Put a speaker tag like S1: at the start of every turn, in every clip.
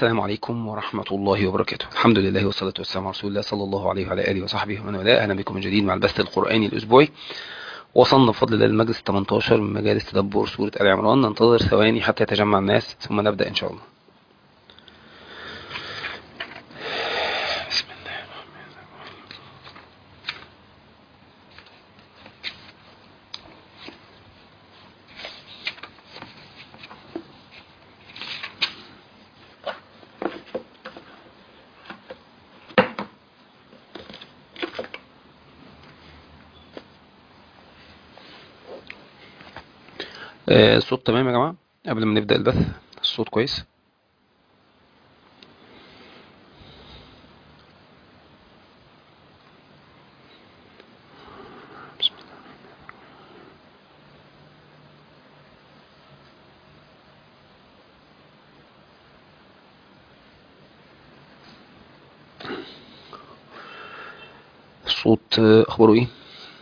S1: السلام عليكم ورحمة الله وبركاته الحمد لله والصلاة والسلام على رسول الله صلى الله عليه وعلى آله وصحبه ومن والاه أهلا بكم من جديد مع البث القرآني الأسبوعي وصلنا بفضل الله المجلس 18 من مجالس تدبر سورة آل عمران ننتظر ثواني حتى يتجمع الناس ثم نبدأ إن شاء الله بسم الله الرحمن الرحيم آه، الصوت تمام يا جماعة قبل ما نبدأ البث الصوت كويس بسم الله. الصوت آه، أخباره إيه؟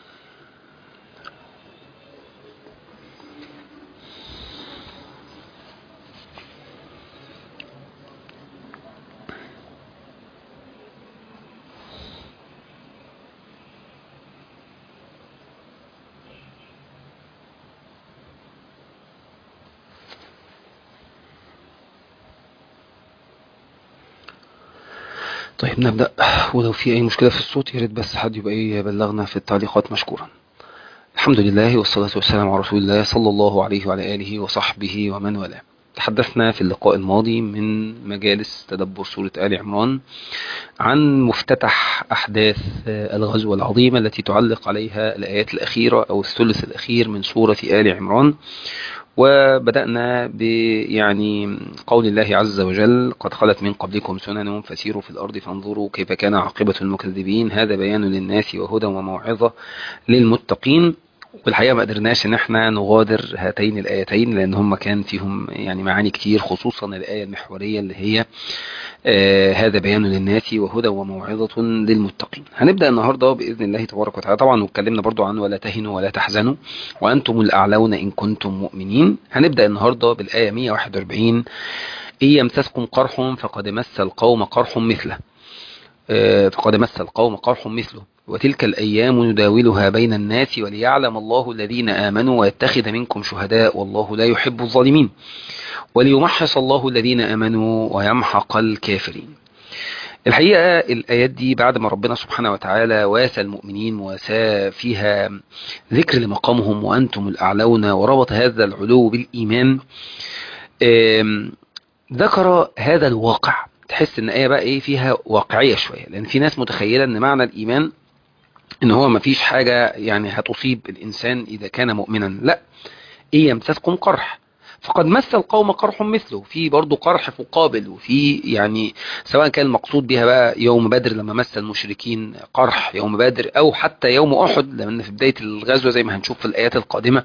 S1: طيب نبدأ ولو في أي مشكلة في الصوت يا ريت بس حد يبقى إيه يبلغنا في التعليقات مشكورا الحمد لله والصلاة والسلام على رسول الله صلى الله عليه وعلى آله وصحبه ومن والاه تحدثنا في اللقاء الماضي من مجالس تدبر سورة آل عمران عن مفتتح أحداث الغزوة العظيمة التي تعلق عليها الآيات الأخيرة أو الثلث الأخير من سورة آل عمران وبدأنا ب يعني قول الله عز وجل قد خلت من قبلكم سنن فسيروا في الأرض فانظروا كيف كان عاقبة المكذبين هذا بيان للناس وهدى وموعظة للمتقين والحقيقة ما قدرناش ان احنا نغادر هاتين الآيتين لان هم كان فيهم يعني معاني كتير خصوصا الآية المحورية اللي هي آه هذا بيان للناس وهدى وموعظة للمتقين هنبدأ النهاردة بإذن الله تبارك وتعالى طبعا واتكلمنا برضو عن ولا تهنوا ولا تحزنوا وأنتم الأعلون إن كنتم مؤمنين هنبدأ النهاردة بالآية 141 إن يمسسكم قرح فقد مس القوم قرح مثله آه فقد مس القوم قرح مثله وتلك الأيام نداولها بين الناس وليعلم الله الذين آمنوا ويتخذ منكم شهداء والله لا يحب الظالمين وليمحص الله الذين آمنوا ويمحق الكافرين الحقيقة الآيات دي بعد ما ربنا سبحانه وتعالى واسى المؤمنين واسى فيها ذكر لمقامهم وأنتم الأعلون وربط هذا العلو بالإيمان ذكر هذا الواقع تحس ان ايه بقى ايه فيها واقعيه شويه لان في ناس متخيله ان معنى الايمان ان هو ما فيش حاجه يعني هتصيب الانسان اذا كان مؤمنا لا ايه يمسسكم قرح فقد مس القوم قرح مثله في برضه قرح مقابل وفي يعني سواء كان المقصود بها بقى يوم بدر لما مس المشركين قرح يوم بدر او حتى يوم احد لان في بدايه الغزوه زي ما هنشوف في الايات القادمه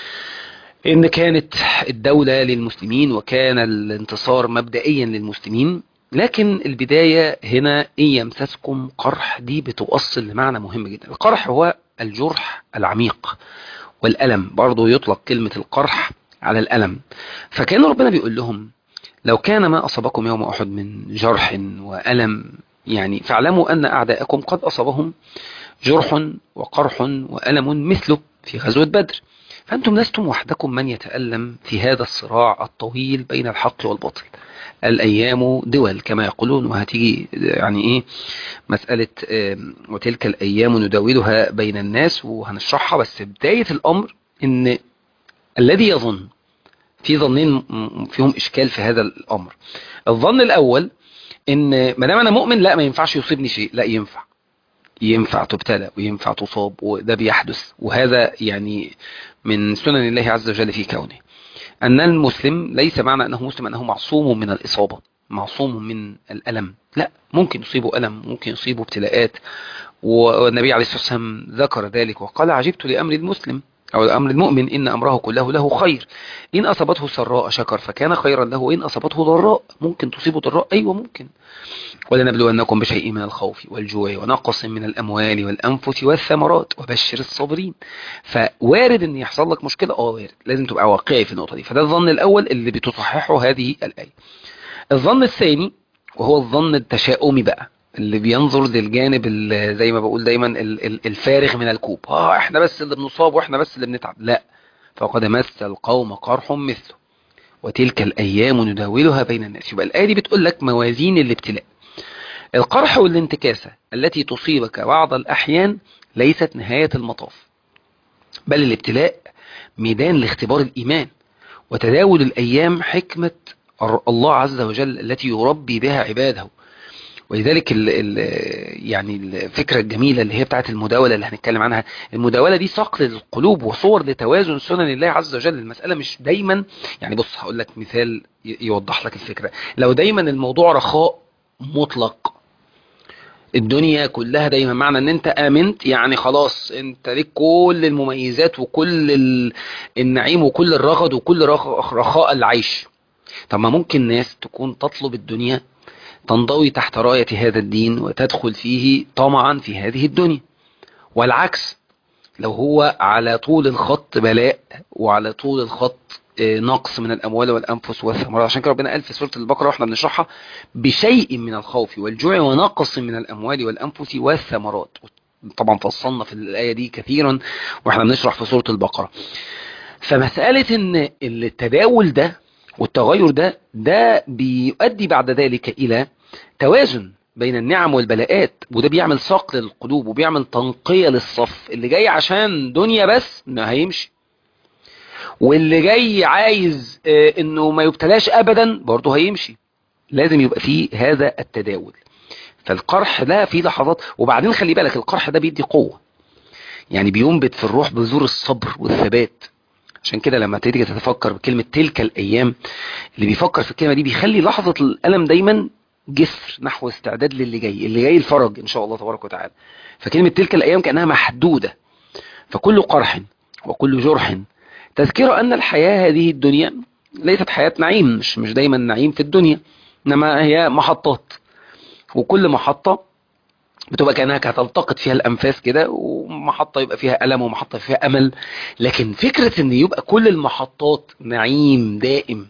S1: ان كانت الدوله للمسلمين وكان الانتصار مبدئيا للمسلمين لكن البداية هنا إن يمسسكم قرح دي بتوصل لمعنى مهم جدا القرح هو الجرح العميق والألم برضو يطلق كلمة القرح على الألم فكان ربنا بيقول لهم لو كان ما أصابكم يوم أحد من جرح وألم يعني فاعلموا أن أعداءكم قد أصابهم جرح وقرح وألم مثله في غزوة بدر فأنتم لستم وحدكم من يتألم في هذا الصراع الطويل بين الحق والباطل الأيام دول كما يقولون وهتيجي يعني إيه مسألة وتلك الأيام نداولها بين الناس وهنشرحها بس بداية الأمر إن الذي يظن في ظنين فيهم إشكال في هذا الأمر الظن الأول إن ما دام أنا مؤمن لا ما ينفعش يصيبني شيء لا ينفع ينفع تبتلى وينفع تصاب وده بيحدث وهذا يعني من سنن الله عز وجل في كونه أن المسلم ليس معنى أنه مسلم أنه معصوم من الإصابة معصوم من الألم لا ممكن يصيبه ألم ممكن يصيبه ابتلاءات والنبي عليه الصلاة والسلام ذكر ذلك وقال عجبت لأمر المسلم أو الأمر المؤمن إن أمره كله له خير إن أصابته سراء شكر فكان خيرا له وإن أصابته ضراء ممكن تصيبه ضراء أيوة ممكن ولنبلونكم بشيء من الخوف والجوع ونقص من الأموال والأنفس والثمرات وبشر الصابرين فوارد أن يحصل لك مشكلة آه وارد لازم تبقى واقعي في النقطة دي فده الظن الأول اللي بتصححه هذه الآية الظن الثاني وهو الظن التشاؤمي بقى اللي بينظر للجانب ال- زي ما بقول دايما ال- ال- الفارغ من الكوب اه احنا بس اللي بنصاب واحنا بس اللي بنتعب لا فقد مس القوم قرح مثله وتلك الايام نداولها بين الناس يبقى الايه دي بتقول لك موازين الابتلاء القرح والانتكاسه التي تصيبك بعض الاحيان ليست نهايه المطاف بل الابتلاء ميدان لاختبار الايمان وتداول الايام حكمه الله عز وجل التي يربي بها عباده ولذلك ال ال يعني الفكرة الجميلة اللي هي بتاعت المداولة اللي هنتكلم عنها المداولة دي صقل للقلوب وصور لتوازن سنن الله عز وجل المسألة مش دايما يعني بص هقول لك مثال ي- يوضح لك الفكرة لو دايما الموضوع رخاء مطلق الدنيا كلها دايما معنى ان انت امنت يعني خلاص انت ليك كل المميزات وكل ال- النعيم وكل الرغد وكل رخ- رخاء العيش طب ما ممكن ناس تكون تطلب الدنيا تنضوي تحت راية هذا الدين وتدخل فيه طمعا في هذه الدنيا والعكس لو هو على طول الخط بلاء وعلى طول الخط آه، نقص من الأموال والأنفس والثمرات عشان كده ربنا قال في سورة البقرة واحنا بنشرحها بشيء من الخوف والجوع ونقص من الأموال والأنفس والثمرات طبعا فصلنا في الآية دي كثيرا واحنا بنشرح في سورة البقرة فمسألة ان التداول ده والتغير ده ده بيؤدي بعد ذلك إلى توازن بين النعم والبلاءات وده بيعمل صقل للقلوب وبيعمل تنقية للصف اللي جاي عشان دنيا بس ما هيمشي واللي جاي عايز آه، انه ما يبتلاش ابدا برضه هيمشي لازم يبقى فيه هذا التداول فالقرح ده في لحظات وبعدين خلي بالك القرح ده بيدي قوة يعني بينبت في الروح بذور الصبر والثبات عشان كده لما تيجي تتفكر بكلمة تلك الأيام اللي بيفكر في الكلمة دي بيخلي لحظة الألم دايما جسر نحو استعداد للي جاي اللي جاي الفرج إن شاء الله تبارك وتعالى فكلمة تلك الأيام كأنها محدودة فكل قرح وكل جرح تذكر أن الحياة هذه الدنيا ليست حياة نعيم مش مش دايما نعيم في الدنيا إنما هي محطات وكل محطة بتبقى كأنها هتلتقط فيها الأنفاس كده ومحطة يبقى فيها ألم ومحطة فيها أمل لكن فكرة إن يبقى كل المحطات نعيم دائم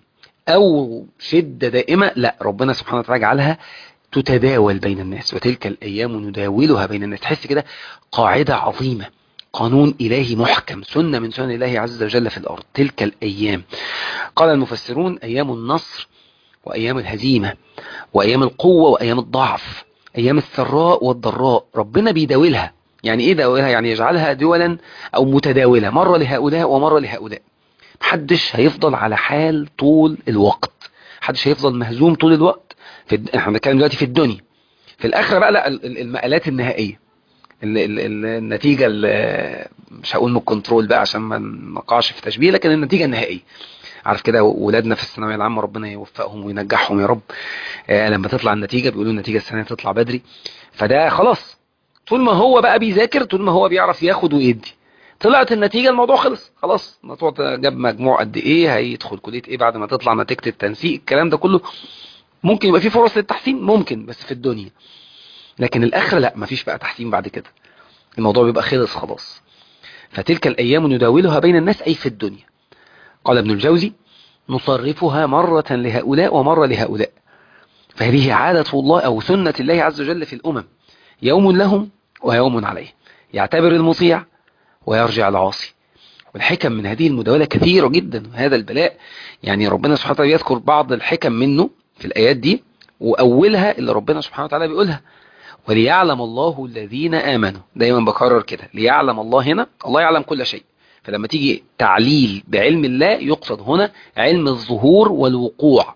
S1: أو شدة دائمة لا ربنا سبحانه وتعالى جعلها تتداول بين الناس وتلك الأيام نداولها بين الناس تحس كده قاعدة عظيمة قانون إلهي محكم سنة من سنن الله عز وجل في الأرض تلك الأيام قال المفسرون أيام النصر وأيام الهزيمة وأيام القوة وأيام الضعف أيام السراء والضراء ربنا بيداولها يعني إيه داولها يعني يجعلها دولا أو متداولة مرة لهؤلاء ومرة لهؤلاء محدش هيفضل على حال طول الوقت محدش هيفضل مهزوم طول الوقت في الد... احنا بنتكلم دلوقتي في الدنيا في الآخرة بقى لا ال- ال- المقالات النهائية ال- ال- ال- النتيجة ال- مش هقول من الكنترول بقى عشان ما نقعش في تشبيه لكن النتيجة النهائية عارف كده ولادنا في الثانويه العامه ربنا يوفقهم وينجحهم يا رب آه لما تطلع النتيجه بيقولوا النتيجه السنه تطلع بدري فده خلاص طول ما هو بقى بيذاكر طول ما هو بيعرف ياخد ويدي طلعت النتيجه الموضوع خلص خلاص الموضوع ده جاب مجموع قد ايه هيدخل كليه ايه بعد ما تطلع نتيجه التنسيق الكلام ده كله ممكن يبقى فيه فرص للتحسين ممكن بس في الدنيا لكن الاخره لا مفيش بقى تحسين بعد كده الموضوع بيبقى خلص خلاص فتلك الايام نداولها بين الناس اي في الدنيا قال ابن الجوزي نصرفها مرة لهؤلاء ومرة لهؤلاء فهذه عادة الله أو سنة الله عز وجل في الأمم يوم لهم ويوم عليه يعتبر المطيع ويرجع العاصي والحكم من هذه المداولة كثيرة جدا هذا البلاء يعني ربنا سبحانه وتعالى يذكر بعض الحكم منه في الآيات دي وأولها اللي ربنا سبحانه وتعالى بيقولها وليعلم الله الذين آمنوا دايما بكرر كده ليعلم الله هنا الله يعلم كل شيء فلما تيجي تعليل بعلم الله يقصد هنا علم الظهور والوقوع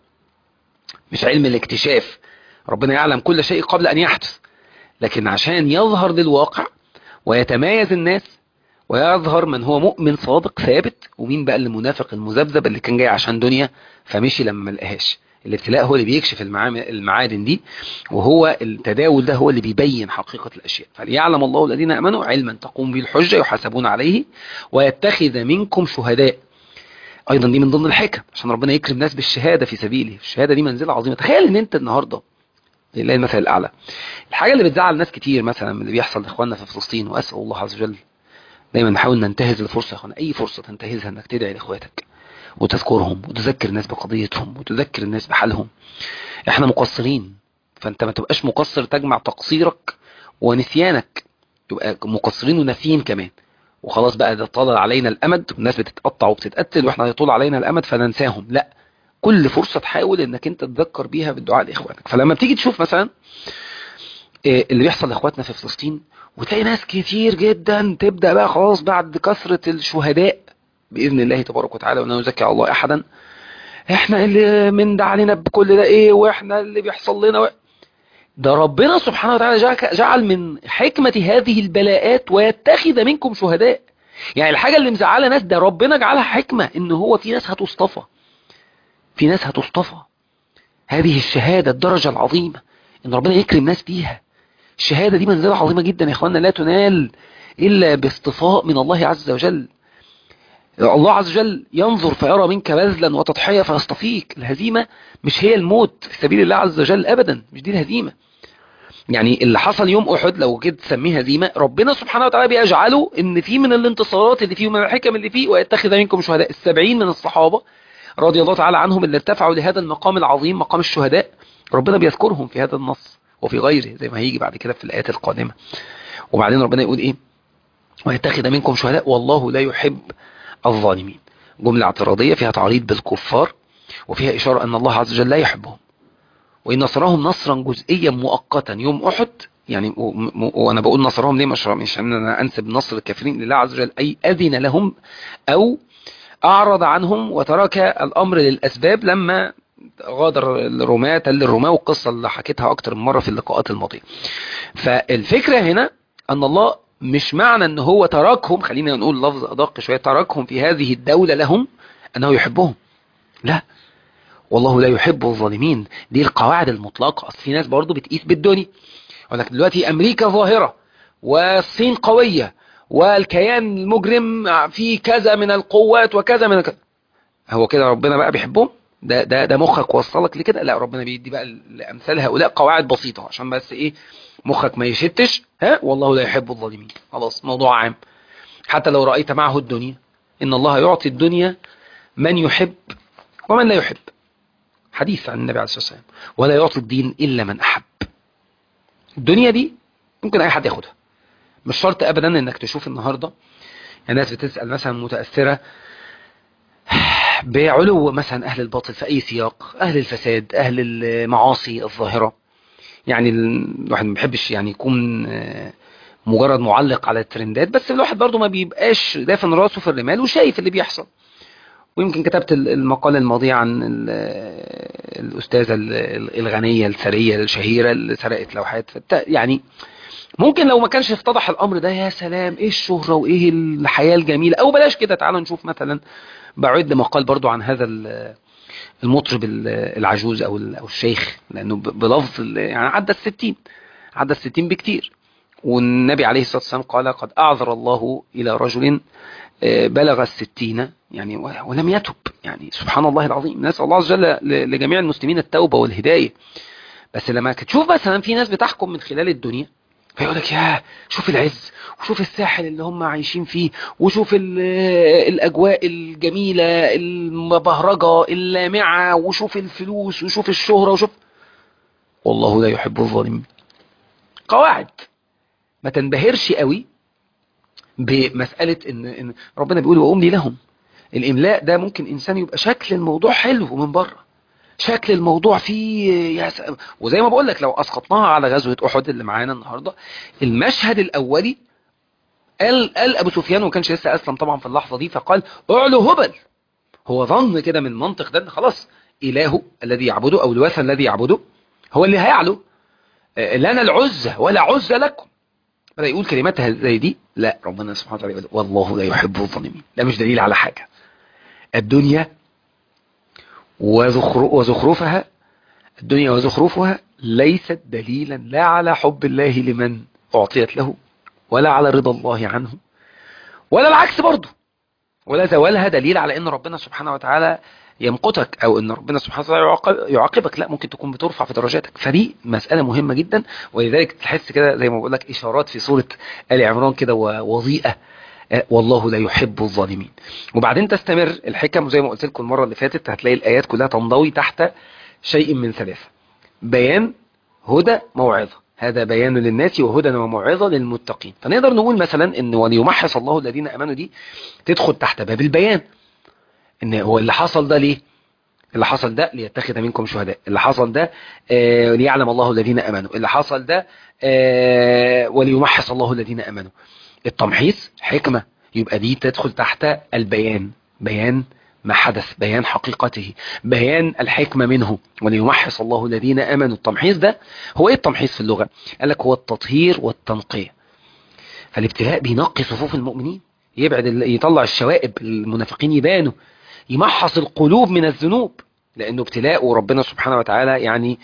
S1: مش علم الاكتشاف ربنا يعلم كل شيء قبل أن يحدث لكن عشان يظهر للواقع ويتمايز الناس ويظهر من هو مؤمن صادق ثابت ومين بقى المنافق المذبذب اللي كان جاي عشان دنيا فمشي لما ما لقاهاش الابتلاء هو اللي بيكشف المعادن دي وهو التداول ده هو اللي بيبين حقيقة الأشياء فليعلم الله الذين أمنوا علما تقوم به الحجة يحاسبون عليه ويتخذ منكم شهداء أيضا دي من ضمن الحكم عشان ربنا يكرم ناس بالشهادة في سبيله الشهادة دي منزلة عظيمة تخيل ان انت النهاردة لله المثل الأعلى الحاجة اللي بتزعل ناس كتير مثلا من اللي بيحصل لإخواننا في فلسطين وأسأل الله عز وجل دايما نحاول ننتهز الفرصة يا اخوانا أي فرصة تنتهزها انك تدعي لإخواتك وتذكرهم وتذكر الناس بقضيتهم وتذكر الناس بحالهم احنا مقصرين فانت ما تبقاش مقصر تجمع تقصيرك ونسيانك يبقى مقصرين وناسيين كمان وخلاص بقى ده طال علينا الامد والناس بتتقطع وبتتقتل واحنا يطول علينا الامد فننساهم لا كل فرصة تحاول انك انت تذكر بيها بالدعاء لاخوانك فلما بتيجي تشوف مثلا اللي بيحصل لاخواتنا في فلسطين وتلاقي ناس كتير جدا تبدأ بقى خلاص بعد كثرة الشهداء بإذن الله تبارك وتعالى ولا نزكي على الله أحدا احنا اللي من ده علينا بكل ده ايه واحنا اللي بيحصل لنا و... ده ربنا سبحانه وتعالى جعل من حكمة هذه البلاءات ويتخذ منكم شهداء يعني الحاجة اللي مزعلة ناس ده ربنا جعلها حكمة ان هو في ناس هتصطفى في ناس هتصطفى هذه الشهادة الدرجة العظيمة ان ربنا يكرم ناس بيها الشهادة دي منزلة عظيمة جدا يا اخوانا لا تنال الا باصطفاء من الله عز وجل الله عز وجل ينظر فيرى منك بذلا وتضحية فيصطفيك الهزيمة مش هي الموت في سبيل الله عز وجل ابدا مش دي الهزيمة يعني اللي حصل يوم احد لو كده تسميه هزيمة ربنا سبحانه وتعالى بيجعله ان في من الانتصارات اللي فيه ومن الحكم اللي فيه ويتخذ منكم شهداء السبعين من الصحابة رضي الله تعالى عنهم اللي ارتفعوا لهذا المقام العظيم مقام الشهداء ربنا بيذكرهم في هذا النص وفي غيره زي ما هيجي بعد كده في الآيات القادمة وبعدين ربنا يقول ايه ويتخذ منكم شهداء والله لا يحب الظالمين جملة اعتراضية فيها تعريض بالكفار وفيها إشارة أن الله عز وجل لا يحبهم وإن نصرهم نصرا جزئيا مؤقتا يوم أحد يعني وأنا بقول نصرهم ليه مش مش أن أنا أنسب نصر الكافرين لله عز وجل أي أذن لهم أو أعرض عنهم وترك الأمر للأسباب لما غادر الرماة تل الرماة والقصة اللي حكيتها أكتر من مرة في اللقاءات الماضية فالفكرة هنا أن الله مش معنى أن هو تركهم خلينا نقول لفظ أدق شوية تركهم في هذه الدولة لهم أنه يحبهم لا والله لا يحب الظالمين دي القواعد المطلقة أصل في ناس برضو بتقيس بالدنيا يقول لك دلوقتي أمريكا ظاهرة والصين قوية والكيان المجرم فيه كذا من القوات وكذا من الكذا هو كده ربنا بقى بيحبهم ده ده ده مخك وصلك لكده لا ربنا بيدي بقى لامثال هؤلاء قواعد بسيطه عشان بس ايه مخك ما يشتش ها والله لا يحب الظالمين خلاص موضوع عام حتى لو رايت معه الدنيا ان الله يعطي الدنيا من يحب ومن لا يحب حديث عن النبي عليه الصلاه والسلام ولا يعطي الدين الا من احب الدنيا دي ممكن اي حد ياخدها مش شرط ابدا انك تشوف النهارده الناس بتسال مثلا متاثره بعلو مثلا أهل الباطل في أي سياق أهل الفساد أهل المعاصي الظاهرة يعني الواحد ما بيحبش يعني يكون مجرد معلق على الترندات بس الواحد برضو ما بيبقاش دافن راسه في الرمال وشايف اللي بيحصل ويمكن كتبت المقال الماضي عن الأستاذة الغنية الثرية الشهيرة اللي سرقت لوحات يعني ممكن لو ما كانش اتضح الأمر ده يا سلام إيه الشهرة وإيه الحياة الجميلة أو بلاش كده تعالوا نشوف مثلا بعد مقال برضو عن هذا المطرب العجوز او او الشيخ لانه بلفظ يعني عدى الستين عدى الستين بكتير والنبي عليه الصلاة والسلام قال قد أعذر الله إلى رجل بلغ الستين يعني ولم يتب يعني سبحان الله العظيم نسأل الله عز وجل لجميع المسلمين التوبة والهداية بس لما تشوف مثلا في ناس بتحكم من خلال الدنيا فيقول لك يا شوف العز وشوف الساحل اللي هم عايشين فيه وشوف الأجواء الجميلة المبهرجة اللامعة وشوف الفلوس وشوف الشهرة وشوف والله لا يحب الظالمين قواعد ما تنبهرش قوي بمسألة إن, إن ربنا بيقول وأملي لهم الإملاء ده ممكن إنسان يبقى شكل الموضوع حلو من بره شكل الموضوع فيه يا س... وزي ما بقول لك لو اسقطناها على غزوه احد اللي معانا النهارده المشهد الاولي قال قال ابو سفيان وما كانش لسه اسلم طبعا في اللحظه دي فقال اعلو هبل هو ظن كده من منطق ده خلاص الهه الذي يعبده او الوثن الذي يعبده هو اللي هيعلو لنا العزة ولا عزة لكم بدأ يقول كلمات زي دي لا ربنا سبحانه وتعالى يقول والله لا يحب الظالمين ده مش دليل على حاجة الدنيا وزخرفها الدنيا وزخرفها ليست دليلا لا على حب الله لمن أعطيت له ولا على رضا الله عنه ولا العكس برضه ولا زوالها دليل على ان ربنا سبحانه وتعالى يمقتك او ان ربنا سبحانه وتعالى يعاقبك لا ممكن تكون بترفع في درجاتك فدي مسألة مهمة جدا ولذلك تحس كده زي ما بقول لك اشارات في سورة آل عمران كده ووظيئة والله لا يحب الظالمين وبعدين تستمر الحكم زي ما قلت لكم المرة اللي فاتت هتلاقي الآيات كلها تنضوي تحت شيء من ثلاثة بيان هدى موعظة هذا بيان للناس وهدى وموعظة للمتقين فنقدر نقول مثلا ان وليمحص الله الذين امنوا دي تدخل تحت باب البيان ان هو اللي حصل ده ليه اللي حصل ده ليتخذ منكم شهداء اللي حصل ده آه ليعلم الله الذين امنوا اللي حصل ده آه وليمحص الله الذين امنوا التمحيص حكمة يبقى دي تدخل تحت البيان بيان ما حدث بيان حقيقته بيان الحكمة منه وليمحص الله الذين امنوا التمحيص ده هو ايه التمحيص في اللغة قال لك هو التطهير والتنقية فالابتلاء بينقي صفوف المؤمنين يبعد يطلع الشوائب المنافقين يبانوا يمحص القلوب من الذنوب لانه ابتلاء وربنا سبحانه وتعالى يعني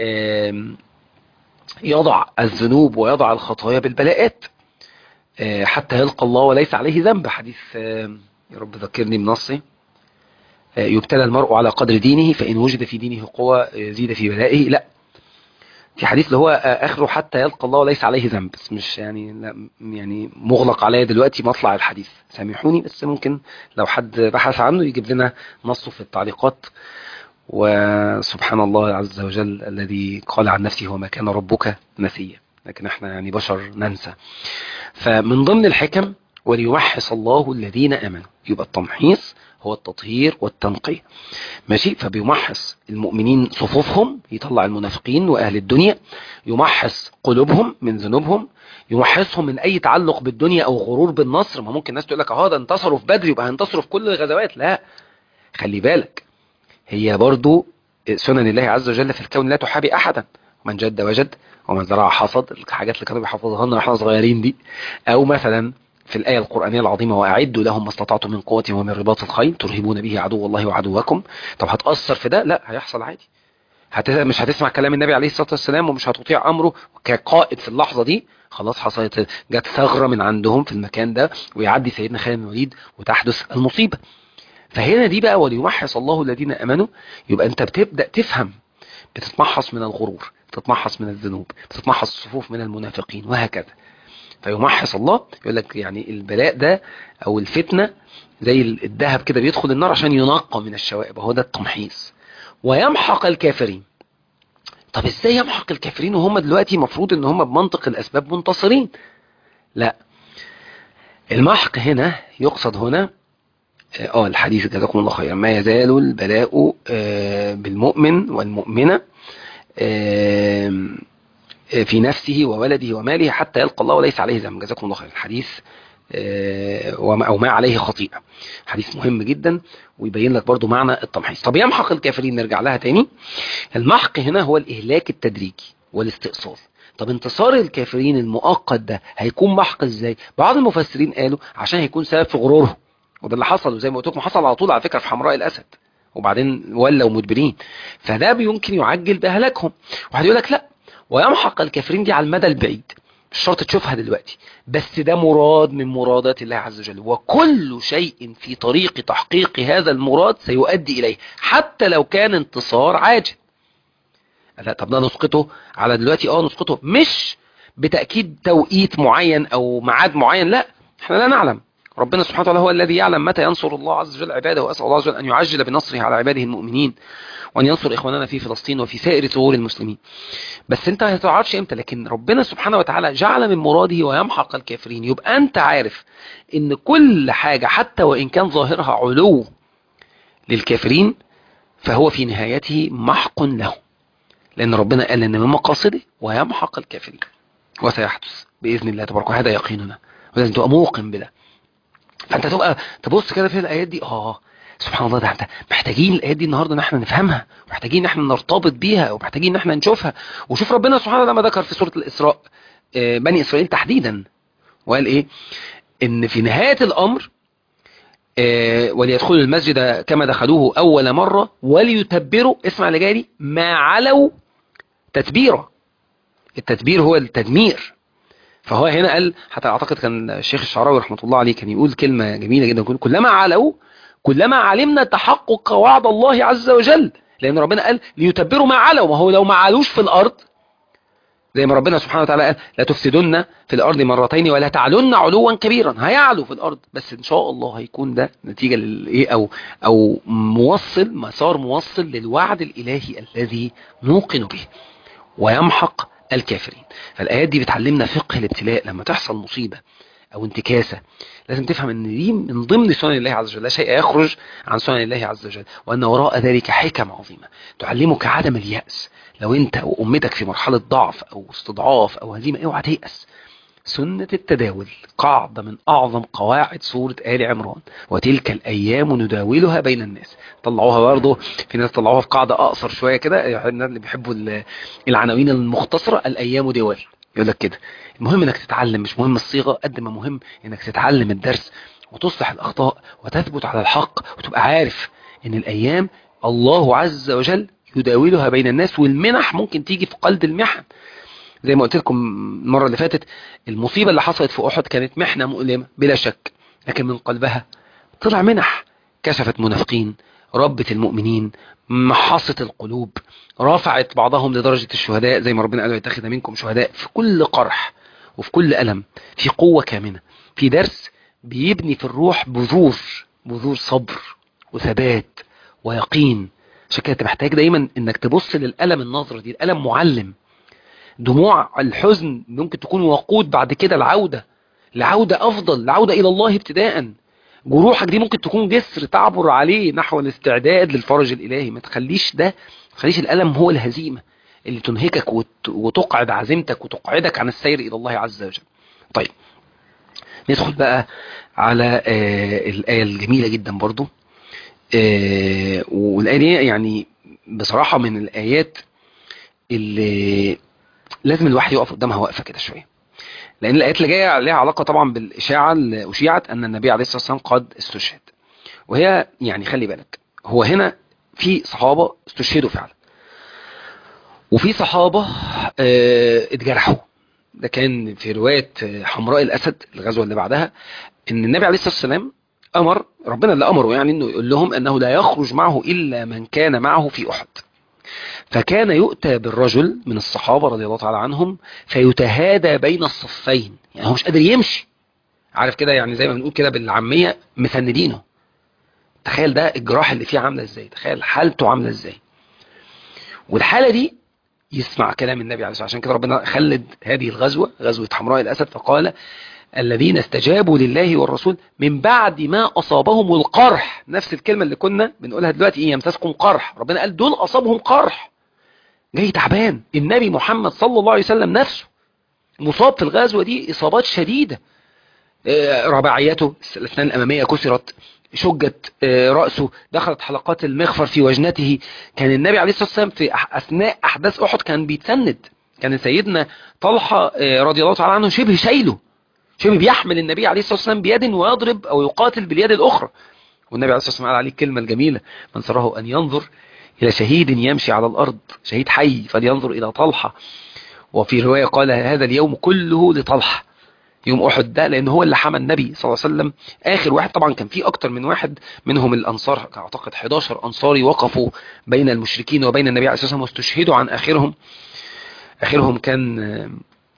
S1: يضع الذنوب ويضع الخطايا بالبلاءات حتى يلقى الله وليس عليه ذنب حديث يا رب ذكرني بنصي يبتلى المرء على قدر دينه فإن وجد في دينه قوة يزيد في بلائه لا في حديث اللي هو آخره حتى يلقى الله وليس عليه ذنب بس مش يعني لا يعني مغلق عليا دلوقتي مطلع الحديث سامحوني بس ممكن لو حد بحث عنه يجيب لنا نصه في التعليقات وسبحان الله عز وجل الذي قال عن نفسه وما كان ربك نسيا لكن احنا يعني بشر ننسى فمن ضمن الحكم وليوحص الله الذين امنوا يبقى التمحيص هو التطهير والتنقية ماشي فبيمحص المؤمنين صفوفهم يطلع المنافقين واهل الدنيا يمحص قلوبهم من ذنوبهم يمحصهم من اي تعلق بالدنيا او غرور بالنصر ما ممكن الناس تقول لك اه ده انتصروا في بدر يبقى هينتصروا في كل الغزوات لا خلي بالك هي برضو سنن الله عز وجل في الكون لا تحابي احدا من جد وجد ومن زرع حصد الحاجات اللي كانوا بيحفظوها لنا واحنا صغيرين دي او مثلا في الآية القرآنية العظيمة وأعدوا لهم ما استطعتم من قوة ومن رباط الخيل ترهبون به عدو الله وعدوكم طب هتأثر في ده لا هيحصل عادي هت... مش هتسمع كلام النبي عليه الصلاة والسلام ومش هتطيع أمره كقائد في اللحظة دي خلاص حصلت جت ثغرة من عندهم في المكان ده ويعدي سيدنا خالد بن الوليد وتحدث المصيبة فهنا دي بقى وليمحص الله الذين امنوا يبقى انت بتبدا تفهم بتتمحص من الغرور بتتمحص من الذنوب بتتمحص الصفوف من المنافقين وهكذا فيمحص الله يقول لك يعني البلاء ده او الفتنه زي الذهب كده بيدخل النار عشان ينقى من الشوائب هو ده التمحيص ويمحق الكافرين طب ازاي يمحق الكافرين وهم دلوقتي مفروض ان هم بمنطق الاسباب منتصرين لا المحق هنا يقصد هنا اه الحديث جزاكم الله خيرا ما يزال البلاء بالمؤمن والمؤمنة في نفسه وولده وماله حتى يلقى الله وليس عليه ذنب جزاكم الله خيرا الحديث أو ما عليه خطيئة حديث مهم جدا ويبين لك برضو معنى التمحيص طب يمحق الكافرين نرجع لها تاني المحق هنا هو الإهلاك التدريجي والاستئصال طب انتصار الكافرين المؤقت ده هيكون محق ازاي بعض المفسرين قالوا عشان هيكون سبب في غرورهم وده اللي حصل وزي ما قلت لكم حصل على طول على فكره في حمراء الاسد وبعدين ولوا مدبرين فده يمكن يعجل بهلاكهم واحد يقول لك لا ويمحق الكافرين دي على المدى البعيد مش شرط تشوفها دلوقتي بس ده مراد من مرادات الله عز وجل وكل شيء في طريق تحقيق هذا المراد سيؤدي اليه حتى لو كان انتصار عاجل لا طب ده نسقطه على دلوقتي اه نسقطه مش بتأكيد توقيت معين او ميعاد معين لا احنا لا نعلم ربنا سبحانه وتعالى هو الذي يعلم متى ينصر الله عز وجل عباده وأسأل الله عز وجل أن يعجل بنصره على عباده المؤمنين وأن ينصر إخواننا في فلسطين وفي سائر ثغور المسلمين بس أنت ما تعرفش إمتى لكن ربنا سبحانه وتعالى جعل من مراده ويمحق الكافرين يبقى أنت عارف إن كل حاجة حتى وإن كان ظاهرها علو للكافرين فهو في نهايته محق له لأن ربنا قال إن من مقاصده ويمحق الكافرين وسيحدث بإذن الله تبارك وهذا يقيننا ولازم تبقى موقن بده فانت تبقى تبص كده في الايات دي اه سبحان الله ده انت محتاجين الايات دي النهارده ان احنا نفهمها ومحتاجين ان احنا نرتبط بيها ومحتاجين ان احنا نشوفها وشوف ربنا سبحانه وتعالى ما ذكر في سوره الاسراء آه بني اسرائيل تحديدا وقال ايه ان في نهايه الامر آه وليدخلوا المسجد كما دخلوه اول مره وليتبروا اسمع اللي جاي دي ما علوا تتبيرا التتبير هو التدمير فهو هنا قال حتى اعتقد كان الشيخ الشعراوي رحمه الله عليه كان يقول كلمه جميله جدا كلما علوا كلما علمنا تحقق وعد الله عز وجل لان ربنا قال ليتبروا ما علوا ما هو لو ما علوش في الارض زي ما ربنا سبحانه وتعالى قال لا تفسدن في الارض مرتين ولا تعلن علوا كبيرا هيعلوا في الارض بس ان شاء الله هيكون ده نتيجه للايه او او موصل مسار موصل للوعد الالهي الذي نوقن به ويمحق الكافرين فالآيات دي بتعلمنا فقه الابتلاء لما تحصل مصيبة أو انتكاسة لازم تفهم ان دي من ضمن سنن الله عز وجل لا شيء يخرج عن سنن الله عز وجل وان وراء ذلك حكم عظيمة تعلمك عدم اليأس لو انت وامتك في مرحلة ضعف او استضعاف او هزيمة اوعى تيأس سنة التداول قاعدة من أعظم قواعد سورة آل عمران وتلك الأيام نداولها بين الناس طلعوها برضه في ناس طلعوها في قاعدة أقصر شوية كده يعني الناس اللي بيحبوا العناوين المختصرة الأيام دول يقول لك كده المهم انك تتعلم مش مهم الصيغة قد ما مهم انك تتعلم الدرس وتصلح الأخطاء وتثبت على الحق وتبقى عارف ان الأيام الله عز وجل يداولها بين الناس والمنح ممكن تيجي في قلب المحن زي ما قلت لكم المرة اللي فاتت المصيبة اللي حصلت في أحد كانت محنة مؤلمة بلا شك لكن من قلبها طلع منح كشفت منافقين ربت المؤمنين محصت القلوب رفعت بعضهم لدرجة الشهداء زي ما ربنا قال يتخذ منكم شهداء في كل قرح وفي كل ألم في قوة كامنة في درس بيبني في الروح بذور بذور صبر وثبات ويقين عشان كده انت محتاج دايما انك تبص للألم النظرة دي الألم معلم دموع الحزن ممكن تكون وقود بعد كده العودة لعودة أفضل لعودة إلى الله ابتداء جروحك دي ممكن تكون جسر تعبر عليه نحو الاستعداد للفرج الإلهي ما تخليش ده ما تخليش الألم هو الهزيمة اللي تنهكك وت... وتقعد عزيمتك وتقعدك عن السير إلى الله عز وجل طيب ندخل بقى على آه الآية الجميلة جدا برضو آه والآية دي يعني بصراحة من الآيات اللي لازم الواحد يقف قدامها وقفة كده شوية لأن الآيات اللي جاية لها علاقة طبعا بالإشاعة اللي أشيعت أن النبي عليه الصلاة والسلام قد استشهد وهي يعني خلي بالك هو هنا في صحابة استشهدوا فعلا وفي صحابة اه اتجرحوا ده كان في رواية حمراء الأسد الغزوة اللي بعدها أن النبي عليه الصلاة والسلام أمر ربنا اللي أمره يعني أنه يقول لهم أنه لا يخرج معه إلا من كان معه في أحد فكان يؤتى بالرجل من الصحابة رضي الله تعالى عنهم فيتهادى بين الصفين يعني هو مش قادر يمشي عارف كده يعني زي ما بنقول كده بالعامية مسندينه تخيل ده الجراح اللي فيه عاملة ازاي تخيل حالته عاملة ازاي والحالة دي يسمع كلام النبي عليه الصلاة عشان كده ربنا خلد هذه الغزوة غزوة حمراء الأسد فقال الذين استجابوا لله والرسول من بعد ما أصابهم القرح نفس الكلمة اللي كنا بنقولها دلوقتي إيه يمسسكم قرح ربنا قال دول أصابهم قرح جاي تعبان النبي محمد صلى الله عليه وسلم نفسه مصاب في الغزوة دي إصابات شديدة رباعيته الأسنان الأمامية كسرت شجت رأسه دخلت حلقات المغفر في وجنته كان النبي عليه الصلاة والسلام في أثناء أحداث أحد كان بيتسند كان سيدنا طلحة رضي الله تعالى عنه شبه شايله شبه بيحمل النبي عليه الصلاة والسلام بيد ويضرب أو يقاتل باليد الأخرى والنبي عليه الصلاة والسلام قال عليه الكلمة الجميلة من سره أن ينظر إلى شهيد يمشي على الأرض شهيد حي فلينظر إلى طلحة وفي رواية قال هذا اليوم كله لطلحة يوم أحد ده لأن هو اللي حمى النبي صلى الله عليه وسلم آخر واحد طبعا كان في أكتر من واحد منهم الأنصار أعتقد 11 أنصاري وقفوا بين المشركين وبين النبي عليه الصلاة والسلام واستشهدوا عن آخرهم آخرهم كان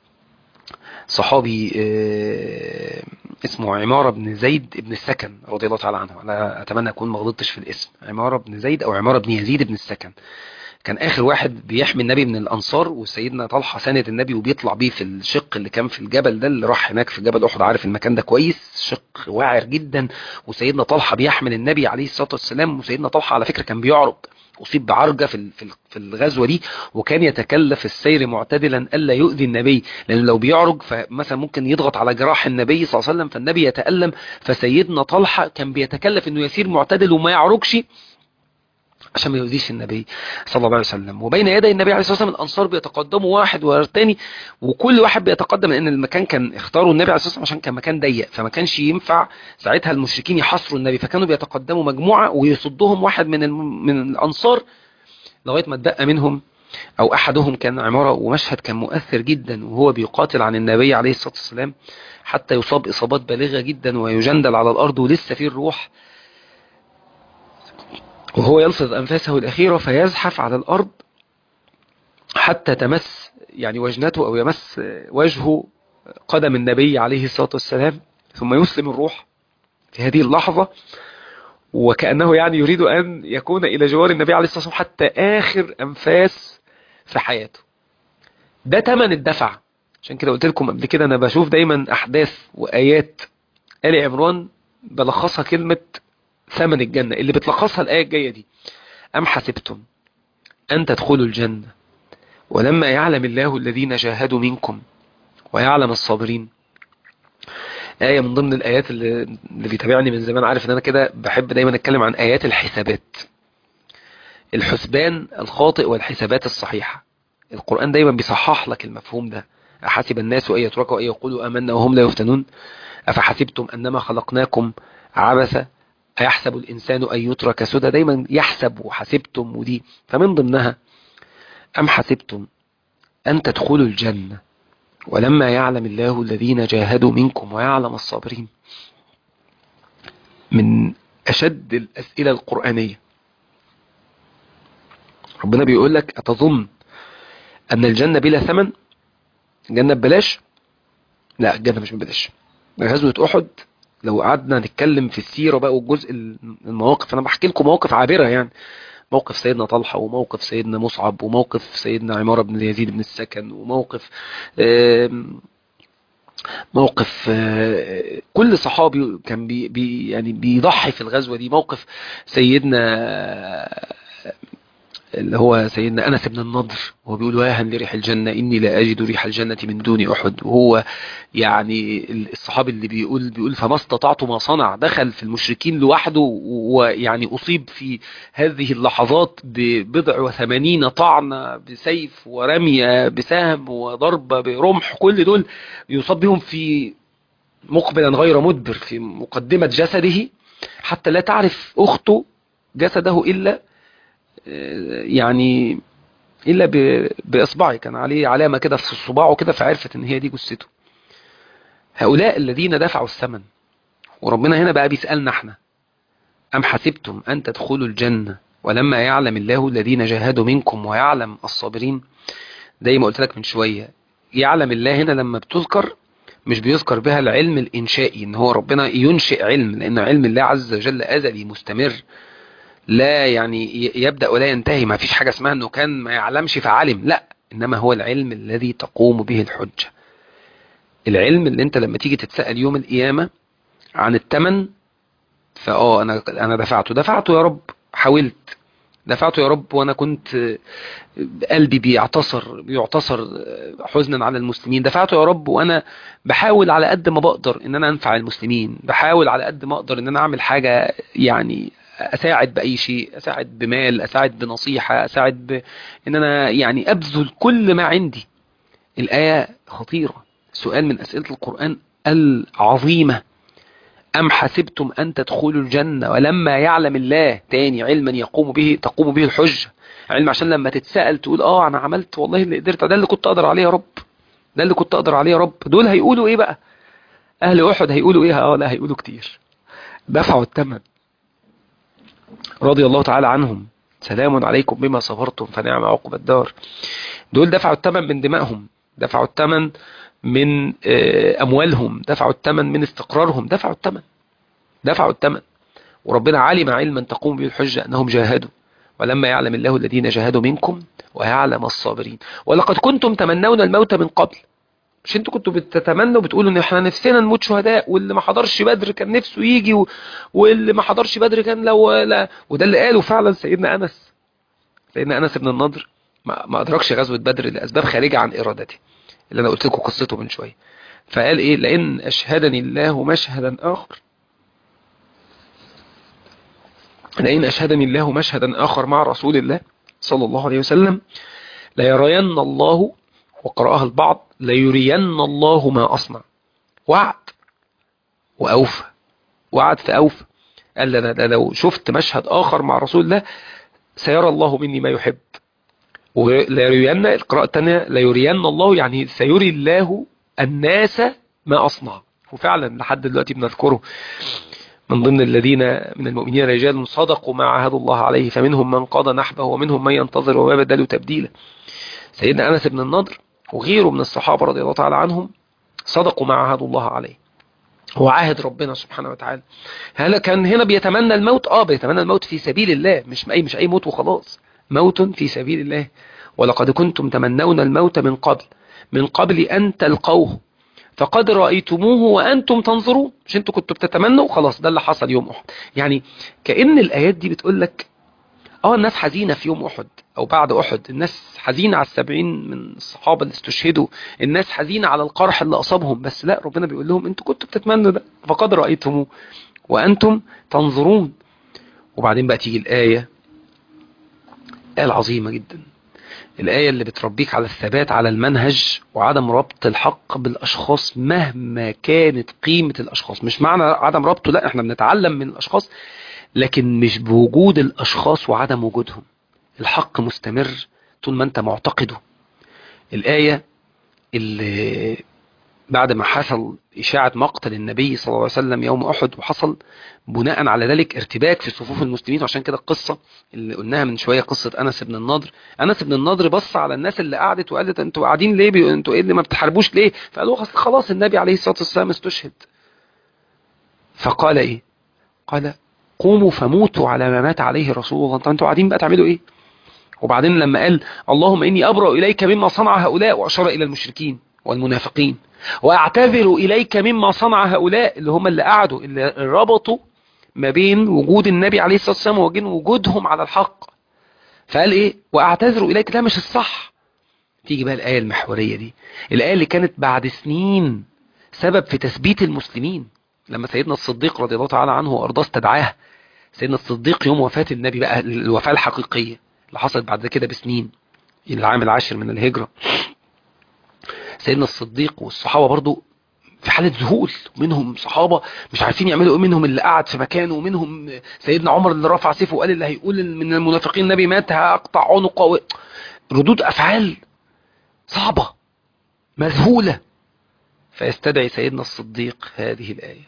S1: صحابي اسمه عمارة بن زيد بن السكن رضي الله تعالى عنه أنا أتمنى أكون ما غلطتش في الاسم عمارة بن زيد أو عمارة بن يزيد بن السكن كان آخر واحد بيحمي النبي من الأنصار وسيدنا طلحة ساند النبي وبيطلع بيه في الشق اللي كان في الجبل ده اللي راح هناك في جبل أحد عارف المكان ده كويس شق واعر جدا وسيدنا طلحة بيحمل النبي عليه الصلاة والسلام وسيدنا طلحة على فكرة كان بيعرج أصيب بعرجة في في الغزوة دي وكان يتكلف السير معتدلا ألا يؤذي النبي لأن لو بيعرج فمثلا ممكن يضغط على جراح النبي صلى الله عليه وسلم فالنبي يتألم فسيدنا طلحة كان بيتكلف أنه يسير معتدل وما يعرجش عشان ما يؤذيش النبي صلى الله عليه وسلم وبين يدي النبي عليه الصلاة والسلام الأنصار بيتقدموا واحد ورا الثاني وكل واحد بيتقدم لأن المكان كان اختاروا النبي عليه الصلاة والسلام عشان كان مكان ضيق فما كانش ينفع ساعتها المشركين يحصروا النبي فكانوا بيتقدموا مجموعة ويصدهم واحد من من الأنصار لغاية ما اتبقى منهم أو أحدهم كان عمارة ومشهد كان مؤثر جدا وهو بيقاتل عن النبي عليه الصلاة والسلام حتى يصاب إصابات بالغة جدا ويجندل على الأرض ولسه فيه الروح وهو يلفظ أنفاسه الأخيرة فيزحف على الأرض حتى تمس يعني وجنته أو يمس وجهه قدم النبي عليه الصلاة والسلام ثم يسلم الروح في هذه اللحظة وكأنه يعني يريد أن يكون إلى جوار النبي عليه الصلاة والسلام حتى آخر أنفاس في حياته ده تمن الدفع عشان كده قلت لكم قبل كده انا بشوف دايما احداث وايات آل عمران بلخصها كلمة ثمن الجنة اللي بتلخصها الآية الجاية دي أم حسبتم أن تدخلوا الجنة ولما يعلم الله الذين جاهدوا منكم ويعلم الصابرين آية من ضمن الآيات اللي, اللي بيتابعني من زمان عارف ان انا كده بحب دايما اتكلم عن آيات الحسابات الحسبان الخاطئ والحسابات الصحيحة القرآن دايما بيصحح لك المفهوم ده أحسب الناس أن يتركوا أن يقولوا آمنا وهم لا يفتنون أفحسبتم أنما خلقناكم عبثا أيحسب الإنسان أن يترك سدى دايما يحسب وحسبتم ودي فمن ضمنها أم حسبتم أن تدخلوا الجنة ولما يعلم الله الذين جاهدوا منكم ويعلم الصابرين من أشد الأسئلة القرآنية ربنا بيقول لك أتظن أن الجنة بلا ثمن الجنة ببلاش لا الجنة مش ببلاش غزوة أحد لو قعدنا نتكلم في السيرة بقى والجزء المواقف أنا بحكي لكم مواقف عابرة يعني موقف سيدنا طلحة وموقف سيدنا مصعب وموقف سيدنا عمارة بن يزيد بن السكن وموقف موقف كل صحابي كان بي بي يعني بيضحي في الغزوة دي موقف سيدنا اللي هو سيدنا أنس بن النضر وهو بيقول واهن لريح الجنة إني لا أجد ريح الجنة من دون أحد وهو يعني الصحابي اللي بيقول بيقول فما استطعت ما صنع دخل في المشركين لوحده ويعني أصيب في هذه اللحظات ببضع وثمانين طعنة بسيف ورمية بسهم وضربة برمح كل دول يصاب بهم في مقبلا غير مدبر في مقدمة جسده حتى لا تعرف أخته جسده إلا يعني إلا بإصبعي كان عليه علامة كده في صباعه كده فعرفت إن هي دي جثته هؤلاء الذين دفعوا الثمن وربنا هنا بقى بيسألنا احنا أم حسبتم أن تدخلوا الجنة ولما يعلم الله الذين جاهدوا منكم ويعلم الصابرين زي ما قلت لك من شوية يعلم الله هنا لما بتذكر مش بيذكر بها العلم الإنشائي إن هو ربنا ينشئ علم لأن علم الله عز وجل أزلي مستمر لا يعني يبدأ ولا ينتهي ما فيش حاجة اسمها أنه كان ما يعلمش فعلم لا إنما هو العلم الذي تقوم به الحجة العلم اللي انت لما تيجي تتسأل يوم القيامة عن التمن فاه انا انا دفعته دفعته يا رب حاولت دفعته يا رب وانا كنت قلبي بيعتصر بيعتصر حزنا على المسلمين دفعته يا رب وانا بحاول على قد ما بقدر ان انا انفع المسلمين بحاول على قد ما اقدر ان انا اعمل حاجة يعني اساعد باي شيء اساعد بمال اساعد بنصيحة اساعد ب... ان انا يعني ابذل كل ما عندي الايه خطيره سؤال من اسئله القران العظيمه ام حسبتم ان تدخلوا الجنه ولما يعلم الله تاني علما يقوم به تقوم به الحجه علم عشان لما تتسال تقول اه انا عملت والله اللي قدرت ده اللي كنت اقدر عليه يا رب ده اللي كنت اقدر عليه يا رب دول هيقولوا ايه بقى اهل احد هيقولوا ايه اه لا هيقولوا كتير دفعوا الثمن رضي الله تعالى عنهم سلام عليكم بما صبرتم فنعم عقب الدار دول دفعوا الثمن من دمائهم دفعوا الثمن من أموالهم دفعوا الثمن من استقرارهم دفعوا الثمن دفعوا الثمن وربنا علم علما تقوم به الحجة أنهم جاهدوا ولما يعلم الله الذين جاهدوا منكم ويعلم الصابرين ولقد كنتم تمنون الموت من قبل مش انتوا كنتوا بتتمنوا بتقولوا ان احنا نفسنا نموت شهداء واللي ما حضرش بدر كان نفسه يجي و... واللي ما حضرش بدر كان لو لا وده اللي قاله فعلا سيدنا انس سيدنا انس بن النضر ما, ما ادركش غزوه بدر لاسباب خارجه عن ارادته اللي انا قلت لكم قصته من شويه فقال ايه لان اشهدني الله مشهدا اخر لئن اشهدني الله مشهدا اخر مع رسول الله صلى الله عليه وسلم ليرين الله وقرأها البعض ليرين الله ما أصنع وعد وأوفى وعد فأوفى قال لنا لو شفت مشهد آخر مع رسول الله سيرى الله مني ما يحب وليرين القراءة الثانية ليرين الله يعني سيري الله الناس ما أصنع وفعلا لحد دلوقتي بنذكره من ضمن الذين من المؤمنين رجال صدقوا ما عاهدوا الله عليه فمنهم من قضى نحبه ومنهم من ينتظر وما بدلوا تبديلا سيدنا أنس بن النضر وغيره من الصحابة رضي الله تعالى عنهم صدقوا ما عاهدوا الله عليه هو عاهد ربنا سبحانه وتعالى هل كان هنا بيتمنى الموت اه بيتمنى الموت في سبيل الله مش اي مش اي موت وخلاص موت في سبيل الله ولقد كنتم تمنون الموت من قبل من قبل أن تلقوه فقد رأيتموه وأنتم تنظرون مش انتوا كنتوا بتتمنوا خلاص ده اللي حصل يوم أحد يعني كأن الآيات دي بتقول لك اه الناس حزينة في يوم أحد أو بعد أحد الناس حزينة على السبعين من الصحابة اللي استشهدوا الناس حزينة على القرح اللي أصابهم بس لا ربنا بيقول لهم انتوا كنتوا بتتمنوا ده فقد رأيتموه وأنتم تنظرون وبعدين بقى تيجي الآية آية العظيمة جدا الآية اللي بتربيك على الثبات على المنهج وعدم ربط الحق بالأشخاص مهما كانت قيمة الأشخاص مش معنى عدم ربطه لا احنا بنتعلم من الأشخاص لكن مش بوجود الأشخاص وعدم وجودهم الحق مستمر طول ما انت معتقده الآية اللي بعد ما حصل إشاعة مقتل النبي صلى الله عليه وسلم يوم أحد وحصل بناء على ذلك ارتباك في صفوف المسلمين وعشان كده القصة اللي قلناها من شوية قصة أنس بن النضر أنس بن النضر بص على الناس اللي قعدت وقالت أنتوا قاعدين ليه بي... أنتوا إيه اللي ما بتحاربوش ليه فقالوا خلاص النبي عليه الصلاة والسلام استشهد فقال إيه قال قوموا فموتوا على ما مات عليه رسول الله أنتوا قاعدين بقى تعملوا إيه وبعدين لما قال اللهم إني أبرأ إليك مما صنع هؤلاء وأشار إلى المشركين والمنافقين واعتذر إليك مما صنع هؤلاء اللي هم اللي قعدوا اللي ربطوا ما بين وجود النبي عليه الصلاة والسلام وبين وجودهم على الحق فقال ايه واعتذر إليك ده مش الصح تيجي بقى الآية المحورية دي الآية اللي كانت بعد سنين سبب في تثبيت المسلمين لما سيدنا الصديق رضي الله تعالى عنه وأرضاه استدعاه سيدنا الصديق يوم وفاة النبي بقى الوفاة الحقيقية اللي حصلت بعد كده بسنين العام العاشر من الهجرة سيدنا الصديق والصحابة برضو في حالة ذهول منهم صحابة مش عارفين يعملوا ايه منهم اللي قعد في مكانه ومنهم سيدنا عمر اللي رفع سيفه وقال اللي هيقول من المنافقين النبي مات هقطع عنقه ردود افعال صعبة مذهولة فيستدعي سيدنا الصديق هذه الآية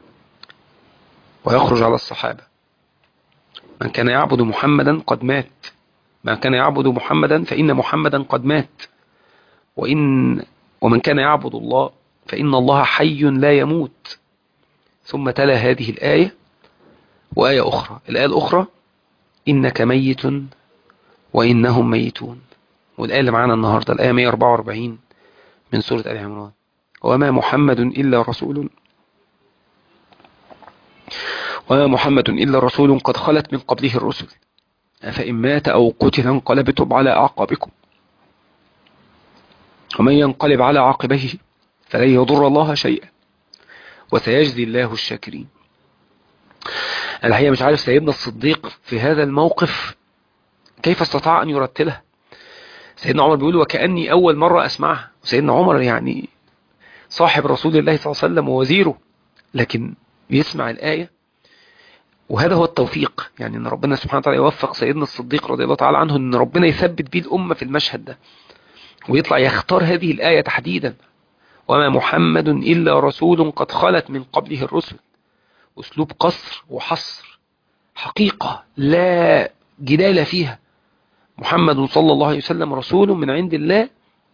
S1: ويخرج على الصحابة من كان يعبد محمدا قد مات من كان يعبد محمدا فإن محمدا قد مات وإن ومن كان يعبد الله فإن الله حي لا يموت ثم تلا هذه الآية وآية أخرى الآية الأخرى إنك ميت وإنهم ميتون والآية اللي معانا النهاردة الآية 144 من سورة آل عمران وما محمد إلا رسول وما محمد إلا رسول قد خلت من قبله الرسل أفإن مات أو قتل انقلبتم على أعقابكم ومن ينقلب على عقبيه فلن يضر الله شيئا وسيجزي الله الشاكرين الحقيقة مش عارف سيدنا الصديق في هذا الموقف كيف استطاع أن يرتلها سيدنا عمر بيقول وكأني أول مرة أسمعها وسيدنا عمر يعني صاحب رسول الله صلى الله عليه وسلم ووزيره لكن يسمع الآية وهذا هو التوفيق يعني ان ربنا سبحانه وتعالى يوفق سيدنا الصديق رضي الله تعالى عنه ان ربنا يثبت بيه الأمة في المشهد ده ويطلع يختار هذه الآية تحديدا وما محمد إلا رسول قد خلت من قبله الرسل أسلوب قصر وحصر حقيقة لا جدال فيها محمد صلى الله عليه وسلم رسول من عند الله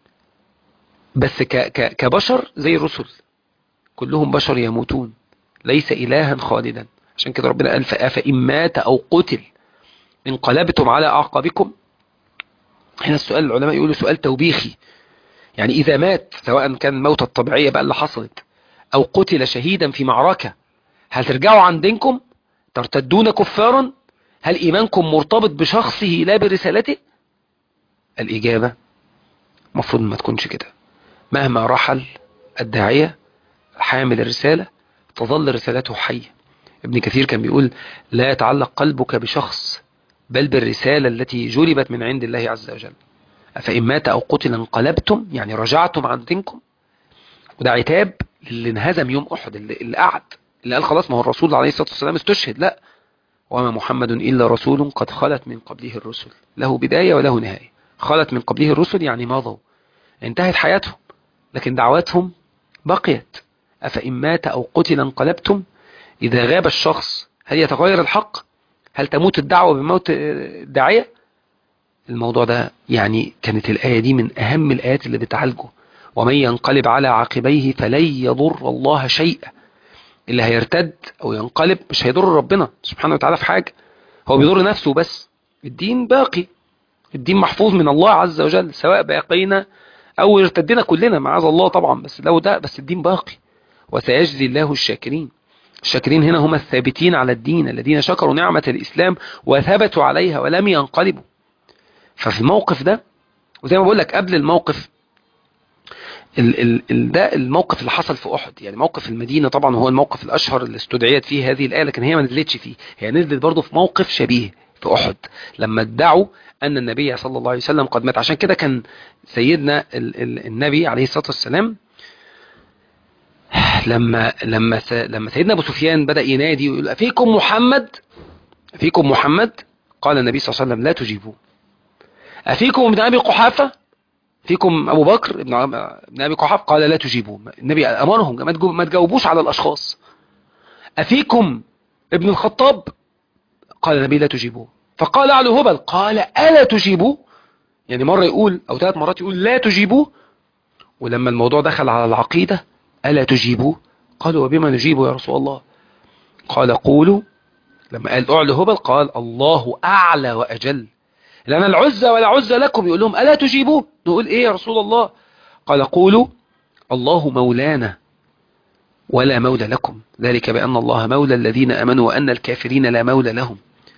S1: بس ك ك كبشر زي الرسل كلهم بشر يموتون ليس إلها خالدا عشان كده ربنا قال فإن مات أو قتل انقلبتم على أعقابكم هنا السؤال العلماء يقولوا سؤال توبيخي يعني إذا مات سواء كان الموتة الطبيعية بقى اللي حصلت أو قتل شهيدا في معركة هل ترجعوا عن دينكم ترتدون كفارا هل إيمانكم مرتبط بشخصه لا برسالته الإجابة مفروض ما تكونش كده مهما رحل الداعية حامل الرسالة تظل رسالته حية ابن كثير كان بيقول لا يتعلق قلبك بشخص بل بالرسالة التي جلبت من عند الله عز وجل فإن مات أو قتل انقلبتم يعني رجعتم عن دينكم وده عتاب اللي انهزم يوم أحد اللي, اللي قعد اللي قال خلاص ما هو الرسول عليه الصلاة والسلام استشهد لا وما محمد إلا رسول قد خلت من قبله الرسل له بداية وله نهاية خلت من قبله الرسل يعني مضوا انتهت حياتهم لكن دعواتهم بقيت أفإن مات أو قتل انقلبتم إذا غاب الشخص هل يتغير الحق هل تموت الدعوة بموت الداعية الموضوع ده يعني كانت الآية دي من أهم الآيات اللي بتعالجه ومن ينقلب على عقبيه فلن يضر الله شيئا اللي هيرتد أو ينقلب مش هيضر ربنا سبحانه وتعالى في حاجة هو بيضر نفسه بس الدين باقي الدين محفوظ من الله عز وجل سواء بقينا او ارتدنا كلنا معاذ الله طبعا بس لو ده بس الدين باقي وسيجزي الله الشاكرين الشاكرين هنا هم الثابتين على الدين الذين شكروا نعمة الإسلام وثبتوا عليها ولم ينقلبوا ففي الموقف ده وزي ما بقول لك قبل الموقف ال ال ال ده الموقف اللي حصل في أحد يعني موقف المدينة طبعا هو الموقف الأشهر اللي استدعيت فيه هذه الآية لكن هي ما نزلتش فيه هي نزلت برضه في موقف شبيه في أحد لما ادعوا أن النبي صلى الله عليه وسلم قد مات عشان كده كان سيدنا ال ال النبي عليه الصلاة والسلام لما لما لما سيدنا ابو سفيان بدا ينادي ويقول افيكم محمد افيكم محمد قال النبي صلى الله عليه وسلم لا تجيبوه افيكم ابن ابي قحافه فيكم ابو بكر ابن ابن ابي قحافه قال لا تجيبوه النبي امرهم ما تجاوبوش على الاشخاص افيكم ابن الخطاب قال النبي لا تجيبوه فقال على هبل قال الا تجيبوه يعني مره يقول او ثلاث مرات يقول لا تجيبوه ولما الموضوع دخل على العقيده ألا تجيبوا قالوا وبما نجيب يا رسول الله قال قولوا لما قال أعلى هبل قال الله أعلى وأجل لنا العزة ولا عزة لكم يقول لهم ألا تجيبوا نقول إيه يا رسول الله قال قولوا الله مولانا ولا مولى لكم ذلك بأن الله مولى الذين أمنوا وأن الكافرين لا مولى لهم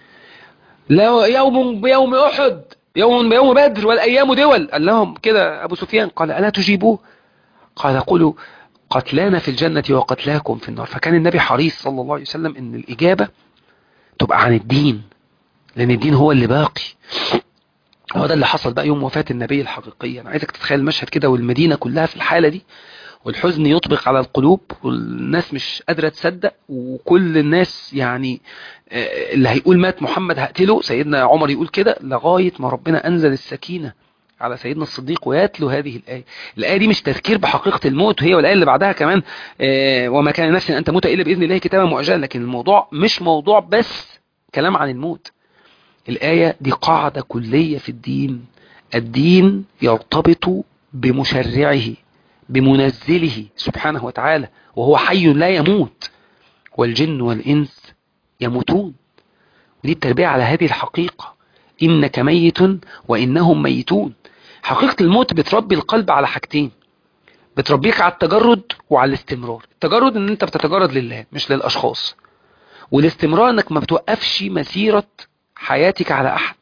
S1: لا يوم بيوم أحد يوم بيوم بدر والأيام دول قال لهم كده أبو سفيان قال ألا تجيبوه قال قولوا قتلانا في الجنة وقتلاكم في النار فكان النبي حريص صلى الله عليه وسلم ان الإجابة تبقى عن الدين لأن الدين هو اللي باقي هو ده اللي حصل بقى يوم وفاة النبي الحقيقية أنا عايزك تتخيل المشهد كده والمدينة كلها في الحالة دي والحزن يطبق على القلوب والناس مش قادرة تصدق وكل الناس يعني اللي هيقول مات محمد هقتله سيدنا عمر يقول كده لغاية ما ربنا أنزل السكينة على سيدنا الصديق ويتلو هذه الآية الآية دي مش تذكير بحقيقة الموت وهي والآية اللي بعدها كمان آه وما كان نفس أن تموت إلا بإذن الله كتابا مؤجلا لكن الموضوع مش موضوع بس كلام عن الموت الآية دي قاعدة كلية في الدين الدين يرتبط بمشرعه بمنزله سبحانه وتعالى وهو حي لا يموت والجن والإنس يموتون ودي التربية على هذه الحقيقة إنك ميت وإنهم ميتون حقيقة الموت بتربي القلب على حاجتين بتربيك على التجرد وعلى الاستمرار التجرد ان انت بتتجرد لله مش للاشخاص والاستمرار انك ما بتوقفش مسيرة حياتك على احد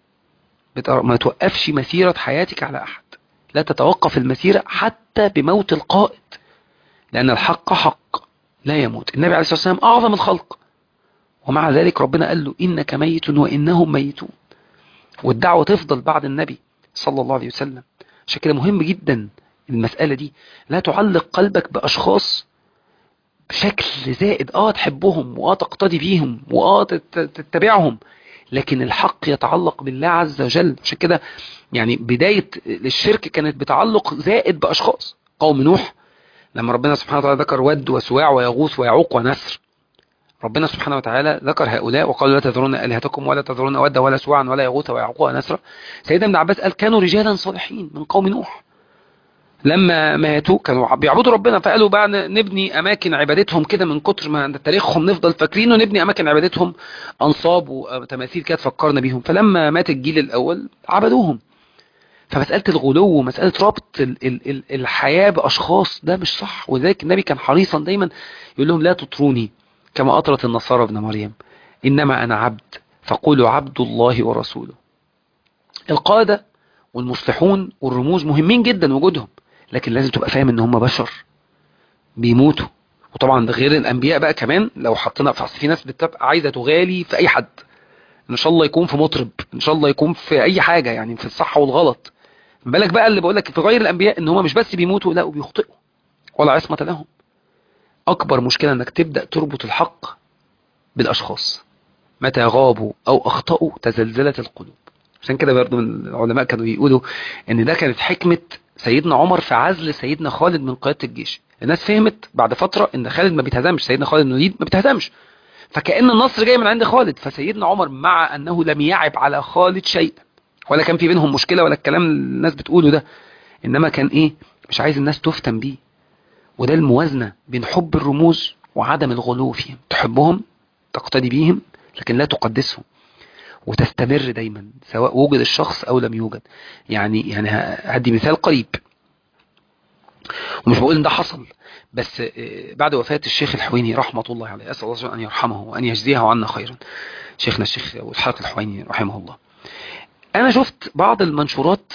S1: ما توقفش مسيرة حياتك على احد لا تتوقف المسيرة حتى بموت القائد لان الحق حق لا يموت النبي عليه الصلاة والسلام اعظم الخلق ومع ذلك ربنا قال له انك ميت وانهم ميتون والدعوة تفضل بعد النبي صلى الله عليه وسلم عشان كده مهم جدا المسألة دي لا تعلق قلبك بأشخاص بشكل زائد اه تحبهم واه تقتدي بيهم واه تتبعهم لكن الحق يتعلق بالله عز وجل عشان كده يعني بداية الشرك كانت بتعلق زائد بأشخاص قوم نوح لما ربنا سبحانه وتعالى ذكر ود وسواع ويغوث ويعوق ونسر ربنا سبحانه وتعالى ذكر هؤلاء وقالوا لا تذرون آلهتكم ولا تذرون ودا ولا سواعا ولا يغوث ويعوق ونسرا سيدنا ابن عباس قال كانوا رجالا صالحين من قوم نوح لما ماتوا كانوا بيعبدوا ربنا فقالوا بقى نبني أماكن عبادتهم كده من كتر ما تاريخهم نفضل فاكرينه نبني أماكن عبادتهم أنصاب وتماثيل كده تفكرنا بيهم فلما مات الجيل الأول عبدوهم فمسألة الغلو ومسألة ربط ال ال ال الحياة بأشخاص ده مش صح وذلك النبي كان حريصا دايما يقول لهم لا تطروني كما أطرت النصارى ابن مريم إنما أنا عبد فقولوا عبد الله ورسوله القادة والمصلحون والرموز مهمين جدا وجودهم لكن لازم تبقى فاهم ان هم بشر بيموتوا وطبعا ده غير الانبياء بقى كمان لو حطينا في في ناس بتبقى عايزه تغالي في اي حد ان شاء الله يكون في مطرب ان شاء الله يكون في اي حاجه يعني في الصح والغلط بالك بقى اللي بقول لك في غير الانبياء ان هم مش بس بيموتوا لا وبيخطئوا ولا عصمه لهم اكبر مشكله انك تبدا تربط الحق بالاشخاص متى غابوا او اخطاوا تزلزلت القلوب عشان كده برضه العلماء كانوا يقولوا ان ده كانت حكمه سيدنا عمر في عزل سيدنا خالد من قيادة الجيش الناس فهمت بعد فترة ان خالد ما بيتهزمش سيدنا خالد بن الوليد ما بيتهزمش فكأن النصر جاي من عند خالد فسيدنا عمر مع انه لم يعب على خالد شيء ولا كان في بينهم مشكلة ولا الكلام اللي الناس بتقوله ده انما كان ايه مش عايز الناس تفتن بيه وده الموازنة بين حب الرموز وعدم الغلو فيهم تحبهم تقتدي بيهم لكن لا تقدسهم وتستمر دايما سواء وجد الشخص او لم يوجد يعني يعني هدي مثال قريب ومش بقول ان ده حصل بس بعد وفاة الشيخ الحويني رحمة الله عليه أسأل الله أن يرحمه وأن يجزيه عنا خيرا شيخنا الشيخ أبو إسحاق الحويني رحمه الله أنا شفت بعض المنشورات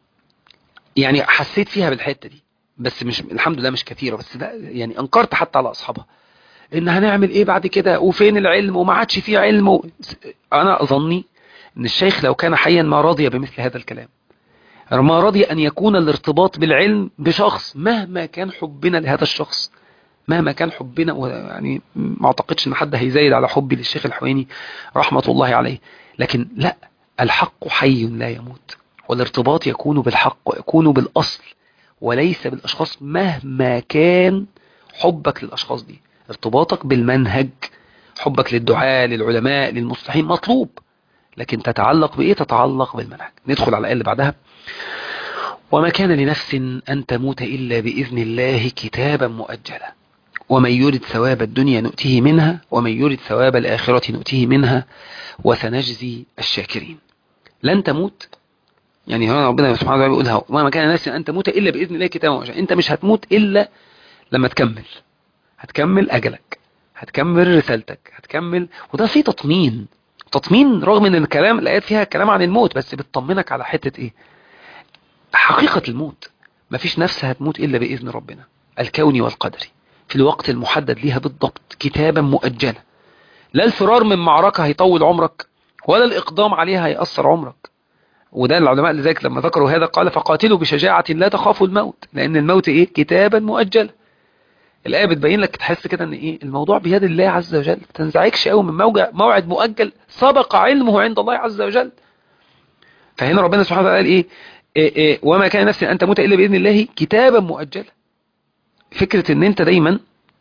S1: يعني حسيت فيها بالحتة دي بس مش الحمد لله مش كثيرة بس ده يعني أنكرت حتى على أصحابها إن هنعمل إيه بعد كده وفين العلم وما عادش فيه علم و... أنا أظني إن الشيخ لو كان حيا ما رضي بمثل هذا الكلام ما رضي أن يكون الارتباط بالعلم بشخص مهما كان حبنا لهذا الشخص مهما كان حبنا يعني ما اعتقدش ان حد هيزايد على حبي للشيخ الحويني رحمة الله عليه لكن لا الحق حي لا يموت والارتباط يكون بالحق ويكون بالأصل وليس بالأشخاص مهما كان حبك للأشخاص دي ارتباطك بالمنهج حبك للدعاء للعلماء للمصلحين مطلوب لكن تتعلق بإيه تتعلق بالمنهج ندخل على الآية اللي بعدها وما كان لنفس أن تموت إلا بإذن الله كتابا مؤجلا ومن يرد ثواب الدنيا نؤتيه منها ومن يرد ثواب الآخرة نؤتيه منها وسنجزي الشاكرين لن تموت يعني هنا ربنا سبحانه وتعالى بيقولها وما كان لنفس أن تموت إلا بإذن الله كتابا مؤجلا أنت مش هتموت إلا لما تكمل هتكمل أجلك هتكمل رسالتك هتكمل وده فيه تطمين تطمين رغم ان الكلام الايات فيها كلام عن الموت بس بتطمنك على حتة ايه حقيقة الموت مفيش نفس هتموت الا باذن ربنا الكوني والقدري في الوقت المحدد ليها بالضبط كتابا مؤجلا لا الفرار من معركة هيطول عمرك ولا الاقدام عليها هيأثر عمرك وده العلماء لذلك لما ذكروا هذا قال فقاتلوا بشجاعة لا تخافوا الموت لان الموت ايه كتابا مؤجلا الآية بتبين لك تحس كده ان ايه الموضوع بيد الله عز وجل ما تنزعجش قوي من موجع موعد مؤجل سبق علمه عند الله عز وجل فهنا ربنا سبحانه وتعالى قال ايه, إيه, إيه وما كان نفس ان تموت الا باذن الله كتابا مؤجلا فكرة ان انت دايما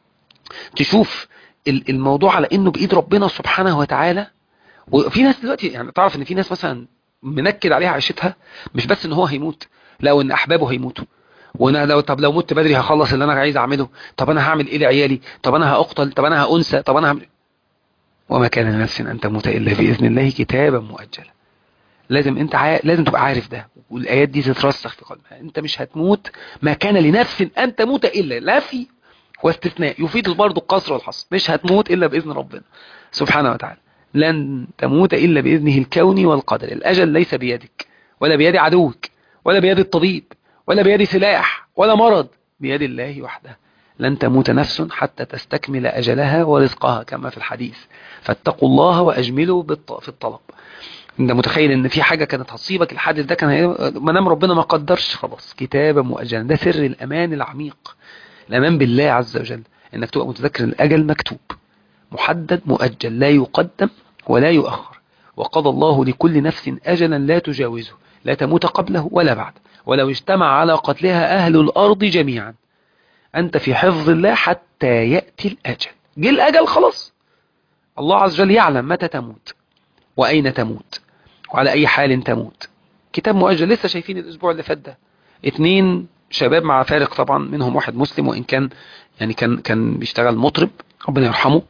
S1: تشوف الموضوع على انه بايد ربنا سبحانه وتعالى وفي ناس دلوقتي يعني تعرف ان في ناس مثلا منكد عليها عيشتها مش بس ان هو هيموت لا وان احبابه هيموتوا وانا لو طب لو مت بدري هخلص اللي انا عايز اعمله طب انا هعمل ايه لعيالي طب انا هاقتل طب انا هانسى طب انا هعمل وما كان لنفس ان تموت الا باذن الله كتابا مؤجلا لازم انت عا... لازم تبقى عارف ده والايات دي تترسخ في قلبك انت مش هتموت ما كان لنفس ان تموت الا لا في واستثناء يفيد برضه القصر والحصر مش هتموت الا باذن ربنا سبحانه وتعالى لن تموت الا باذنه الكوني والقدر الاجل ليس بيدك ولا بيد عدوك ولا بيد الطبيب ولا بيد سلاح ولا مرض بيد الله وحده لن تموت نفس حتى تستكمل أجلها ورزقها كما في الحديث فاتقوا الله وأجملوا في الطلب انت متخيل ان في حاجة كانت هتصيبك الحادث ده كان ما دام ربنا ما قدرش خلاص كتابا مؤجلا ده سر الأمان العميق الأمان بالله عز وجل انك تبقى متذكر الأجل مكتوب محدد مؤجل لا يقدم ولا يؤخر وقضى الله لكل نفس أجلا لا تجاوزه لا تموت قبله ولا بعد ولو اجتمع على قتلها أهل الأرض جميعا أنت في حفظ الله حتى يأتي الأجل جه الأجل خلاص الله عز وجل يعلم متى تموت وأين تموت وعلى أي حال تموت كتاب مؤجل لسه شايفين الأسبوع اللي فات ده اتنين شباب مع فارق طبعا منهم واحد مسلم وإن كان يعني كان كان بيشتغل مطرب ربنا يرحمه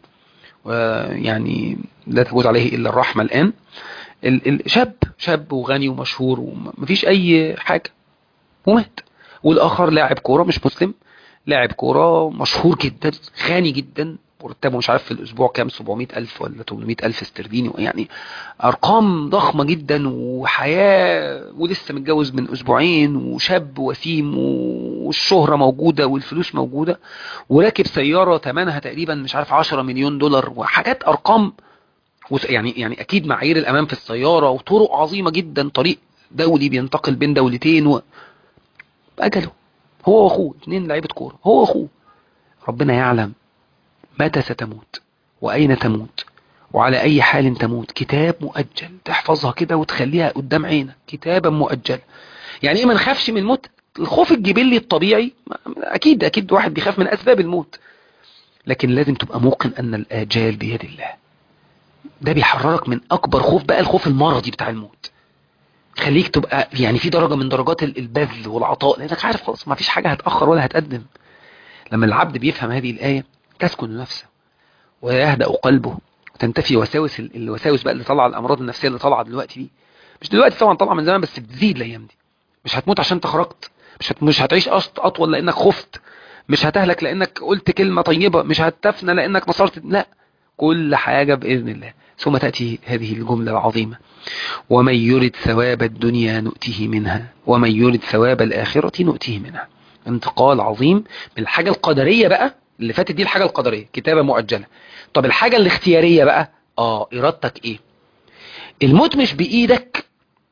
S1: ويعني لا تجوز عليه إلا الرحمة الآن الشاب شاب وغني ومشهور ومفيش أي حاجة ومات والآخر لاعب كورة مش مسلم لاعب كورة مشهور جدا غني جدا مرتبه مش عارف في الأسبوع كام 700 ألف ولا 800 ألف استرليني يعني أرقام ضخمة جدا وحياة ولسه متجوز من أسبوعين وشاب وسيم والشهرة موجودة والفلوس موجودة وراكب سيارة ثمنها تقريبا مش عارف 10 مليون دولار وحاجات أرقام يعني يعني أكيد معايير الأمان في السيارة وطرق عظيمة جدا طريق دولي بينتقل بين دولتين و... أجله هو وأخوه اثنين لعيبة كورة هو وأخوه ربنا يعلم متى ستموت وأين تموت وعلى أي حال تموت كتاب مؤجل تحفظها كده وتخليها قدام عينك كتابا مؤجل يعني إيه ما نخافش من الموت الخوف الجبلي الطبيعي أكيد أكيد واحد بيخاف من أسباب الموت لكن لازم تبقى موقن أن الآجال بيد الله ده بيحررك من أكبر خوف بقى الخوف المرضي بتاع الموت خليك تبقى يعني في درجة من درجات البذل والعطاء لأنك عارف خلاص ما فيش حاجة هتأخر ولا هتقدم لما العبد بيفهم هذه الآية تسكن نفسه ويهدأ قلبه وتنتفي وساوس الوساوس بقى اللي طالعه الامراض النفسيه اللي طالعه دلوقتي دي مش دلوقتي طبعا طالعه من زمان بس بتزيد الايام دي مش هتموت عشان انت خرجت مش هت... مش هتعيش أشط اطول لانك خفت مش هتهلك لانك قلت كلمه طيبه مش هتفنى لانك نصرت لا كل حاجه باذن الله ثم تاتي هذه الجمله العظيمه ومن يرد ثواب الدنيا نؤته منها ومن يرد ثواب الاخره نؤته منها انتقال عظيم من الحاجه القدريه بقى اللي فاتت دي الحاجه القدريه كتابه مؤجله طب الحاجه الاختياريه بقى اه ارادتك ايه الموت مش بايدك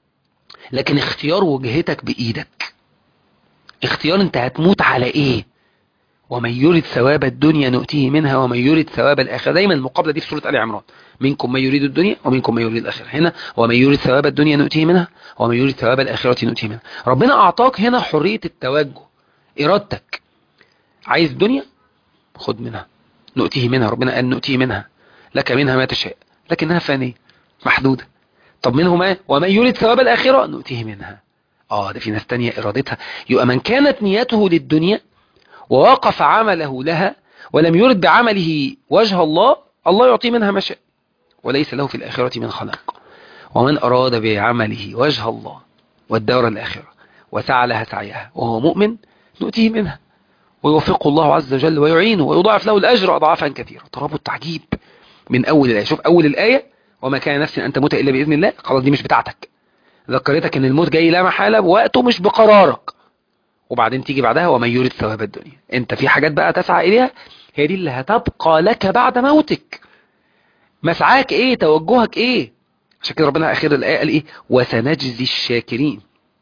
S1: لكن اختيار وجهتك بايدك اختيار انت هتموت على ايه ومن يريد ثواب الدنيا نؤتيه منها ومن يريد ثواب الاخره دايما المقابله دي في سوره ال عمران منكم من يريد الدنيا ومنكم من يريد الاخره هنا ومن يريد ثواب الدنيا نؤتيه منها ومن يريد ثواب الاخره نؤتيه منها ربنا اعطاك هنا حريه التوجه ارادتك عايز دنيا خد منها نؤتيه منها ربنا قال نؤتيه منها لك منها ما تشاء لكنها فانيه محدوده طب منه ما ومن يريد ثواب الاخره نؤتيه منها اه ده في ناس تانية ارادتها يبقى من كانت نيته للدنيا ووقف عمله لها ولم يرد بعمله وجه الله الله يعطيه منها ما شاء وليس له في الآخرة من خلاق ومن أراد بعمله وجه الله والدار الآخرة وسعى لها سعيها وهو مؤمن نؤتيه منها ويوفقه الله عز وجل ويعينه ويضاعف له الأجر أضعافا كثيرة ترابط تعجيب من أول الآية شوف أول الآية وما كان نفس أن تموت إلا بإذن الله خلاص دي مش بتاعتك ذكرتك أن الموت جاي لا محالة بوقته مش بقرارك وبعدين تيجي بعدها ومن يريد ثواب الدنيا انت في حاجات بقى تسعى اليها هي دي اللي هتبقى لك بعد موتك مسعاك ايه توجهك ايه عشان كده ربنا اخر الايه قال ايه وسنجزي الشاكرين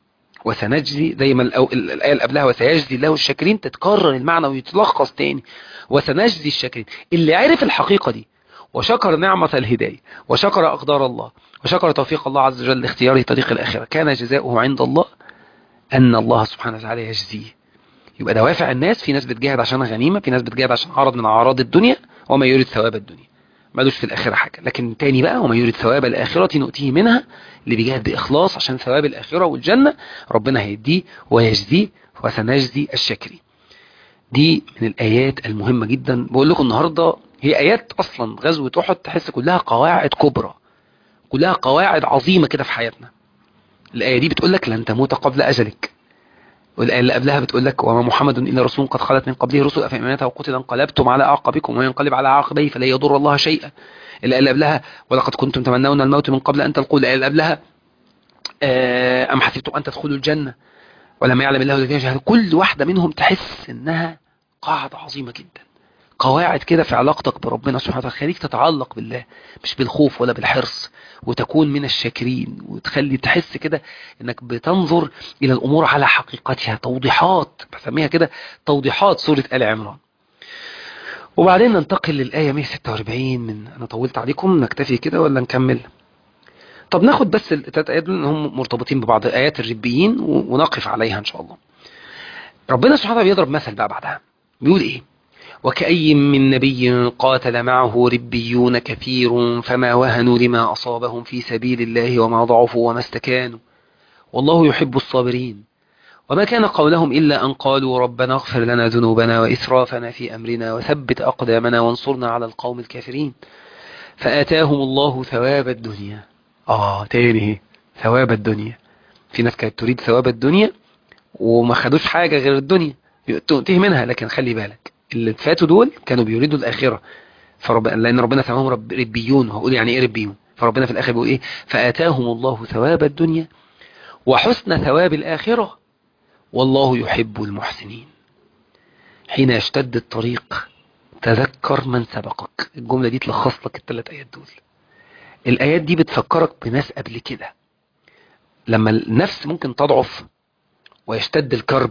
S1: وسنجزي زي ما الايه اللي قبلها وسيجزي الله الشاكرين تتكرر المعنى ويتلخص تاني وسنجزي الشاكرين اللي عرف الحقيقه دي وشكر نعمة الهداية وشكر أقدار الله وشكر توفيق الله عز وجل لاختياره طريق الآخرة كان جزاؤه عند الله أن الله سبحانه وتعالى يجزيه يبقى دوافع الناس في ناس بتجاهد عشان غنيمة في ناس بتجاهد عشان عرض من أعراض الدنيا وما يريد ثواب الدنيا مالوش في الآخرة حاجة لكن تاني بقى وما يريد ثواب الآخرة نؤتيه منها اللي بيجاهد بإخلاص عشان ثواب الآخرة والجنة ربنا هيديه ويجزيه وسنجزي الشاكرين دي من الآيات المهمة جدا بقول لكم النهاردة هي آيات أصلا غزوة أحد تحس كلها قواعد كبرى كلها قواعد عظيمة كده في حياتنا الآية دي بتقول لك لن تموت قبل أجلك والآية اللي قبلها بتقول لك وما محمد إلا رسول قد خلت من قبله رسل أفإماتها وقتل انقلبتم على أعقابكم وينقلب على عقبيه فلا يضر الله شيئا الآية اللي قبلها ولقد كنتم تمنون الموت من قبل أن تلقوا الآية اللي قبلها أم حسبتم أن تدخلوا الجنة ولما يعلم الله الذين جهلوا كل واحدة منهم تحس إنها قاعدة عظيمة جدا قواعد كده في علاقتك بربنا سبحانه وتعالى خليك تتعلق بالله مش بالخوف ولا بالحرص وتكون من الشاكرين وتخلي تحس كده انك بتنظر الى الامور على حقيقتها توضيحات بسميها كده توضيحات سورة آل عمران وبعدين ننتقل للآية 146 من أنا طولت عليكم نكتفي كده ولا نكمل طب ناخد بس الثلاث آيات دول هم مرتبطين ببعض آيات الربيين ونقف عليها إن شاء الله ربنا سبحانه وتعالى بيضرب مثل بقى بعدها بيقول إيه وكأي من نبي قاتل معه ربيون كثير فما وهنوا لما أصابهم في سبيل الله وما ضعفوا وما استكانوا والله يحب الصابرين وما كان قولهم إلا أن قالوا ربنا اغفر لنا ذنوبنا وإسرافنا في أمرنا وثبت أقدامنا وانصرنا على القوم الكافرين فآتاهم الله ثواب الدنيا آه تاني ثواب الدنيا في ناس كانت تريد ثواب الدنيا وما خدوش حاجة غير الدنيا تؤتيه منها لكن خلي بالك اللي فاتوا دول كانوا بيريدوا الآخرة فرب... لأن ربنا سماهم رب... ربيون هقول يعني إيه ربيون فربنا في الآخر بيقول إيه فآتاهم الله ثواب الدنيا وحسن ثواب الآخرة والله يحب المحسنين حين يشتد الطريق تذكر من سبقك الجملة دي تلخص لك الثلاث آيات دول الآيات دي بتفكرك بناس قبل كده لما النفس ممكن تضعف ويشتد الكرب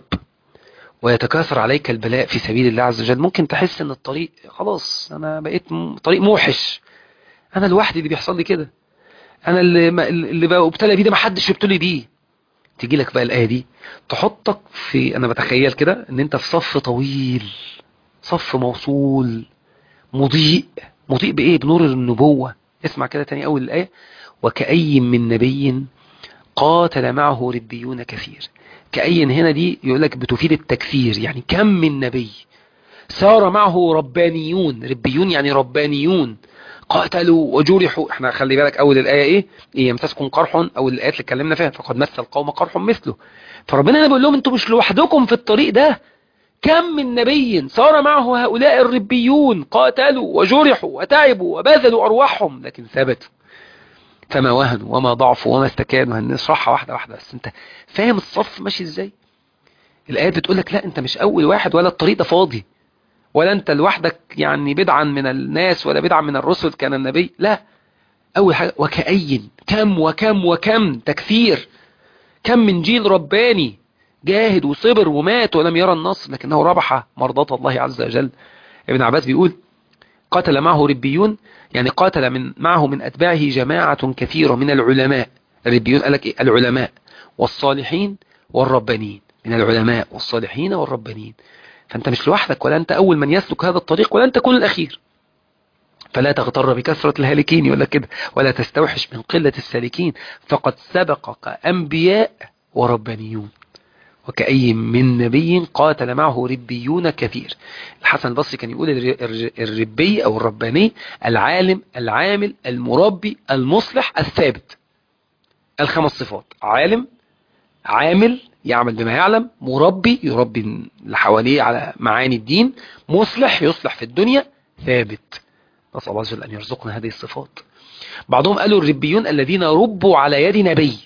S1: ويتكاثر عليك البلاء في سبيل الله عز وجل ممكن تحس ان الطريق خلاص انا بقيت طريق موحش انا لوحدي اللي بيحصل لي كده انا اللي اللي ببتلى بيه ده ما حدش يبتلي بيه تيجي لك بقى الايه دي تحطك في انا بتخيل كده ان انت في صف طويل صف موصول مضيء مضيء بايه بنور النبوه اسمع كده تاني اول الايه وكأي من نبي قاتل معه ربيون كثير كأي هنا دي يقول لك بتفيد التكثير يعني كم من نبي سار معه ربانيون ربيون يعني ربانيون قاتلوا وجرحوا احنا خلي بالك اول الايه ايه ايه يمسسكم قرح اول الايات اللي اتكلمنا فيها فقد مس القوم قرح مثله فربنا هنا بيقول لهم انتوا مش لوحدكم في الطريق ده كم من نبي صار معه هؤلاء الربيون قاتلوا وجرحوا وتعبوا وبذلوا ارواحهم لكن ثبتوا فما وهنوا وما ضعفوا وما استكانوا هنشرحها واحده واحده بس انت فاهم الصف ماشي ازاي الايات بتقول لك لا انت مش اول واحد ولا الطريق ده فاضي ولا انت لوحدك يعني بدعا من الناس ولا بدعا من الرسل كان النبي لا اول حاجه وكأي كم وكم وكم تكثير كم من جيل رباني جاهد وصبر ومات ولم يرى النصر لكنه ربح مرضاة الله عز وجل ابن عباس بيقول قاتل معه ربيون يعني قاتل من معه من أتباعه جماعة كثيرة من العلماء الربيون قال لك إيه؟ العلماء والصالحين والربانيين من العلماء والصالحين والربانيين فأنت مش لوحدك ولا أنت أول من يسلك هذا الطريق ولا أنت تكون الأخير فلا تغتر بكثرة الهالكين ولا كده ولا تستوحش من قلة السالكين فقد سبقك أنبياء وربانيون وكأي من نبي قاتل معه ربيون كثير الحسن البصري كان يقول الربي أو الرباني العالم العامل المربي المصلح الثابت الخمس صفات عالم عامل يعمل بما يعلم مربي يربي اللي حواليه على معاني الدين مصلح يصلح في الدنيا ثابت نسأل الله عز وجل أن يرزقنا هذه الصفات بعضهم قالوا الربيون الذين ربوا على يد نبي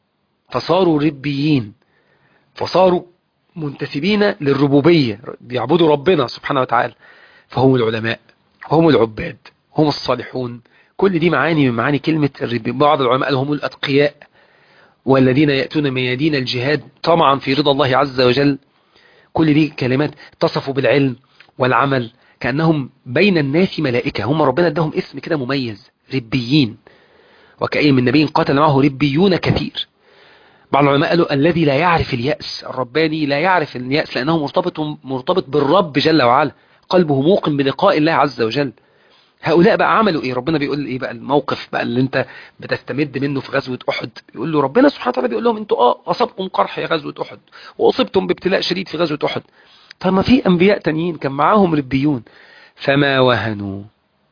S1: فصاروا ربيين فصاروا منتسبين للربوبية بيعبدوا ربنا سبحانه وتعالى فهم العلماء هم العباد هم الصالحون كل دي معاني من معاني كلمة الربي بعض العلماء قالوا هم الأتقياء والذين يأتون ميادين الجهاد طمعا في رضا الله عز وجل كل دي كلمات اتصفوا بالعلم والعمل كأنهم بين الناس ملائكة هم ربنا ادهم اسم كده مميز ربيين وكأي من نبي قاتل معه ربيون كثير بعض العلماء قالوا الذي لا يعرف اليأس الرباني لا يعرف اليأس لأنه مرتبط مرتبط بالرب جل وعلا قلبه موقن بلقاء الله عز وجل هؤلاء بقى عملوا ايه ربنا بيقول ايه بقى الموقف بقى اللي انت بتستمد منه في غزوة احد بيقول له ربنا سبحانه وتعالى بيقول لهم انتوا اه اصابكم قرح يا غزوة احد واصبتم بابتلاء شديد في غزوة احد طب ما في انبياء تانيين كان معاهم ربيون فما وهنوا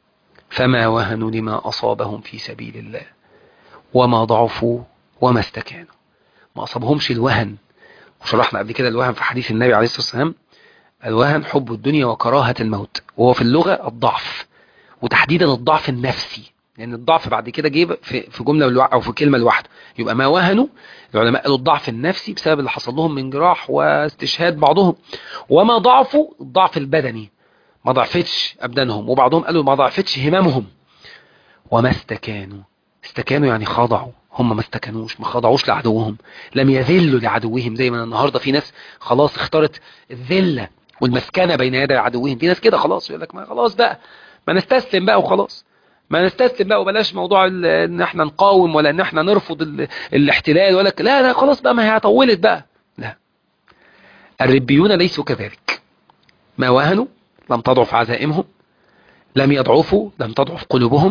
S1: فما وهنوا لما اصابهم في سبيل الله وما ضعفوا وما استكانوا ما أصابهمش الوهن وشرحنا قبل كده الوهن في حديث النبي عليه الصلاة والسلام الوهن حب الدنيا وكراهة الموت وهو في اللغة الضعف وتحديدا الضعف النفسي لأن يعني الضعف بعد كده جه في في جملة أو في كلمة لوحده يبقى ما وهنوا العلماء قالوا الضعف النفسي بسبب اللي حصل لهم من جراح واستشهاد بعضهم وما ضعفوا الضعف البدني ما ضعفتش أبدانهم وبعضهم قالوا ما ضعفتش هممهم وما استكانوا استكانوا يعني خضعوا هم ما استكنوش ما خضعوش لعدوهم لم يذلوا لعدوهم زي ما النهاردة في ناس خلاص اختارت الذلة والمسكنة بين يدي عدوهم في ناس كده خلاص يقول لك ما خلاص بقى ما نستسلم بقى وخلاص ما نستسلم بقى وبلاش موضوع ان احنا نقاوم ولا ان احنا نرفض ال... الاحتلال ولا لا لا خلاص بقى ما هي طولت بقى لا الربيون ليسوا كذلك ما وهنوا لم تضعف عزائمهم لم يضعفوا لم تضعف قلوبهم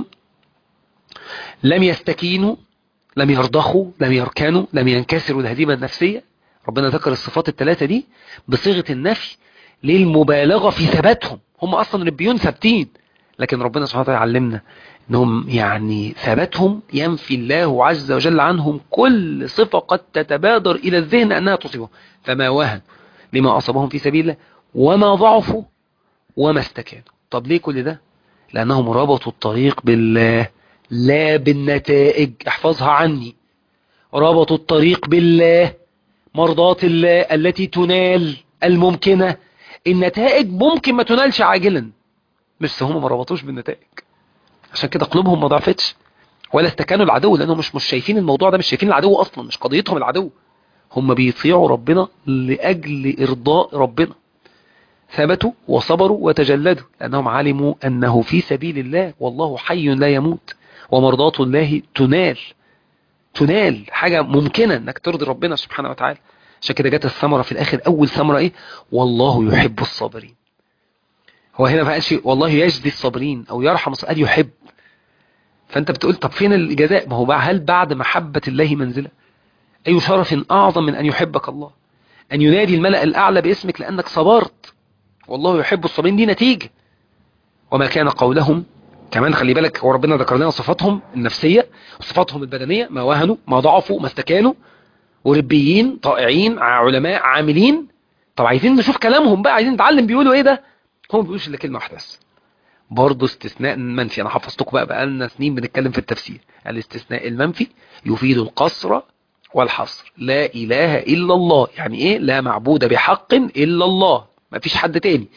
S1: لم يستكينوا لم يرضخوا لم يركنوا لم ينكسروا الهزيمة النفسية ربنا ذكر الصفات الثلاثة دي بصيغة النفي للمبالغة في ثباتهم هم أصلا ربيون ثابتين لكن ربنا سبحانه وتعالى علمنا انهم يعني ثباتهم ينفي الله عز وجل عنهم كل صفة قد تتبادر إلى الذهن أنها تصيبهم فما وهن لما أصابهم في سبيل الله وما ضعفوا وما استكانوا طب ليه كل ده لأنهم ربطوا الطريق بالله لا بالنتائج احفظها عني ربطوا الطريق بالله مرضات الله التي تنال الممكنة النتائج ممكن ما تنالش عاجلا بس هم ما ربطوش بالنتائج عشان كده قلوبهم ما ضعفتش ولا استكانوا العدو لانهم مش مش شايفين الموضوع ده مش شايفين العدو اصلا مش قضيتهم العدو هم بيطيعوا ربنا لاجل ارضاء ربنا ثبتوا وصبروا وتجلدوا لانهم علموا انه في سبيل الله والله حي لا يموت ومرضات الله تنال تنال حاجة ممكنة انك ترضي ربنا سبحانه وتعالى عشان كده جت الثمرة في الاخر اول ثمرة ايه والله يحب الصابرين هو هنا ما قالش والله يجزي الصابرين او يرحم قال يحب فانت بتقول طب فين الجزاء ما هو بقى هل بعد محبة الله منزلة اي شرف اعظم من ان يحبك الله ان ينادي الملأ الاعلى باسمك لانك صبرت والله يحب الصابرين دي نتيجة وما كان قولهم كمان خلي بالك هو ربنا ذكر لنا صفاتهم النفسية وصفاتهم البدنية ما وهنوا ما ضعفوا ما استكانوا وربيين طائعين علماء عاملين طب عايزين نشوف كلامهم بقى عايزين نتعلم بيقولوا ايه ده هم بيقولوش الا كلمه واحده بس برضه استثناء منفي انا حفظتكم بقى بقالنا سنين بنتكلم في التفسير الاستثناء المنفي يفيد القصر والحصر لا اله الا الله يعني ايه لا معبود بحق الا الله ما فيش حد تاني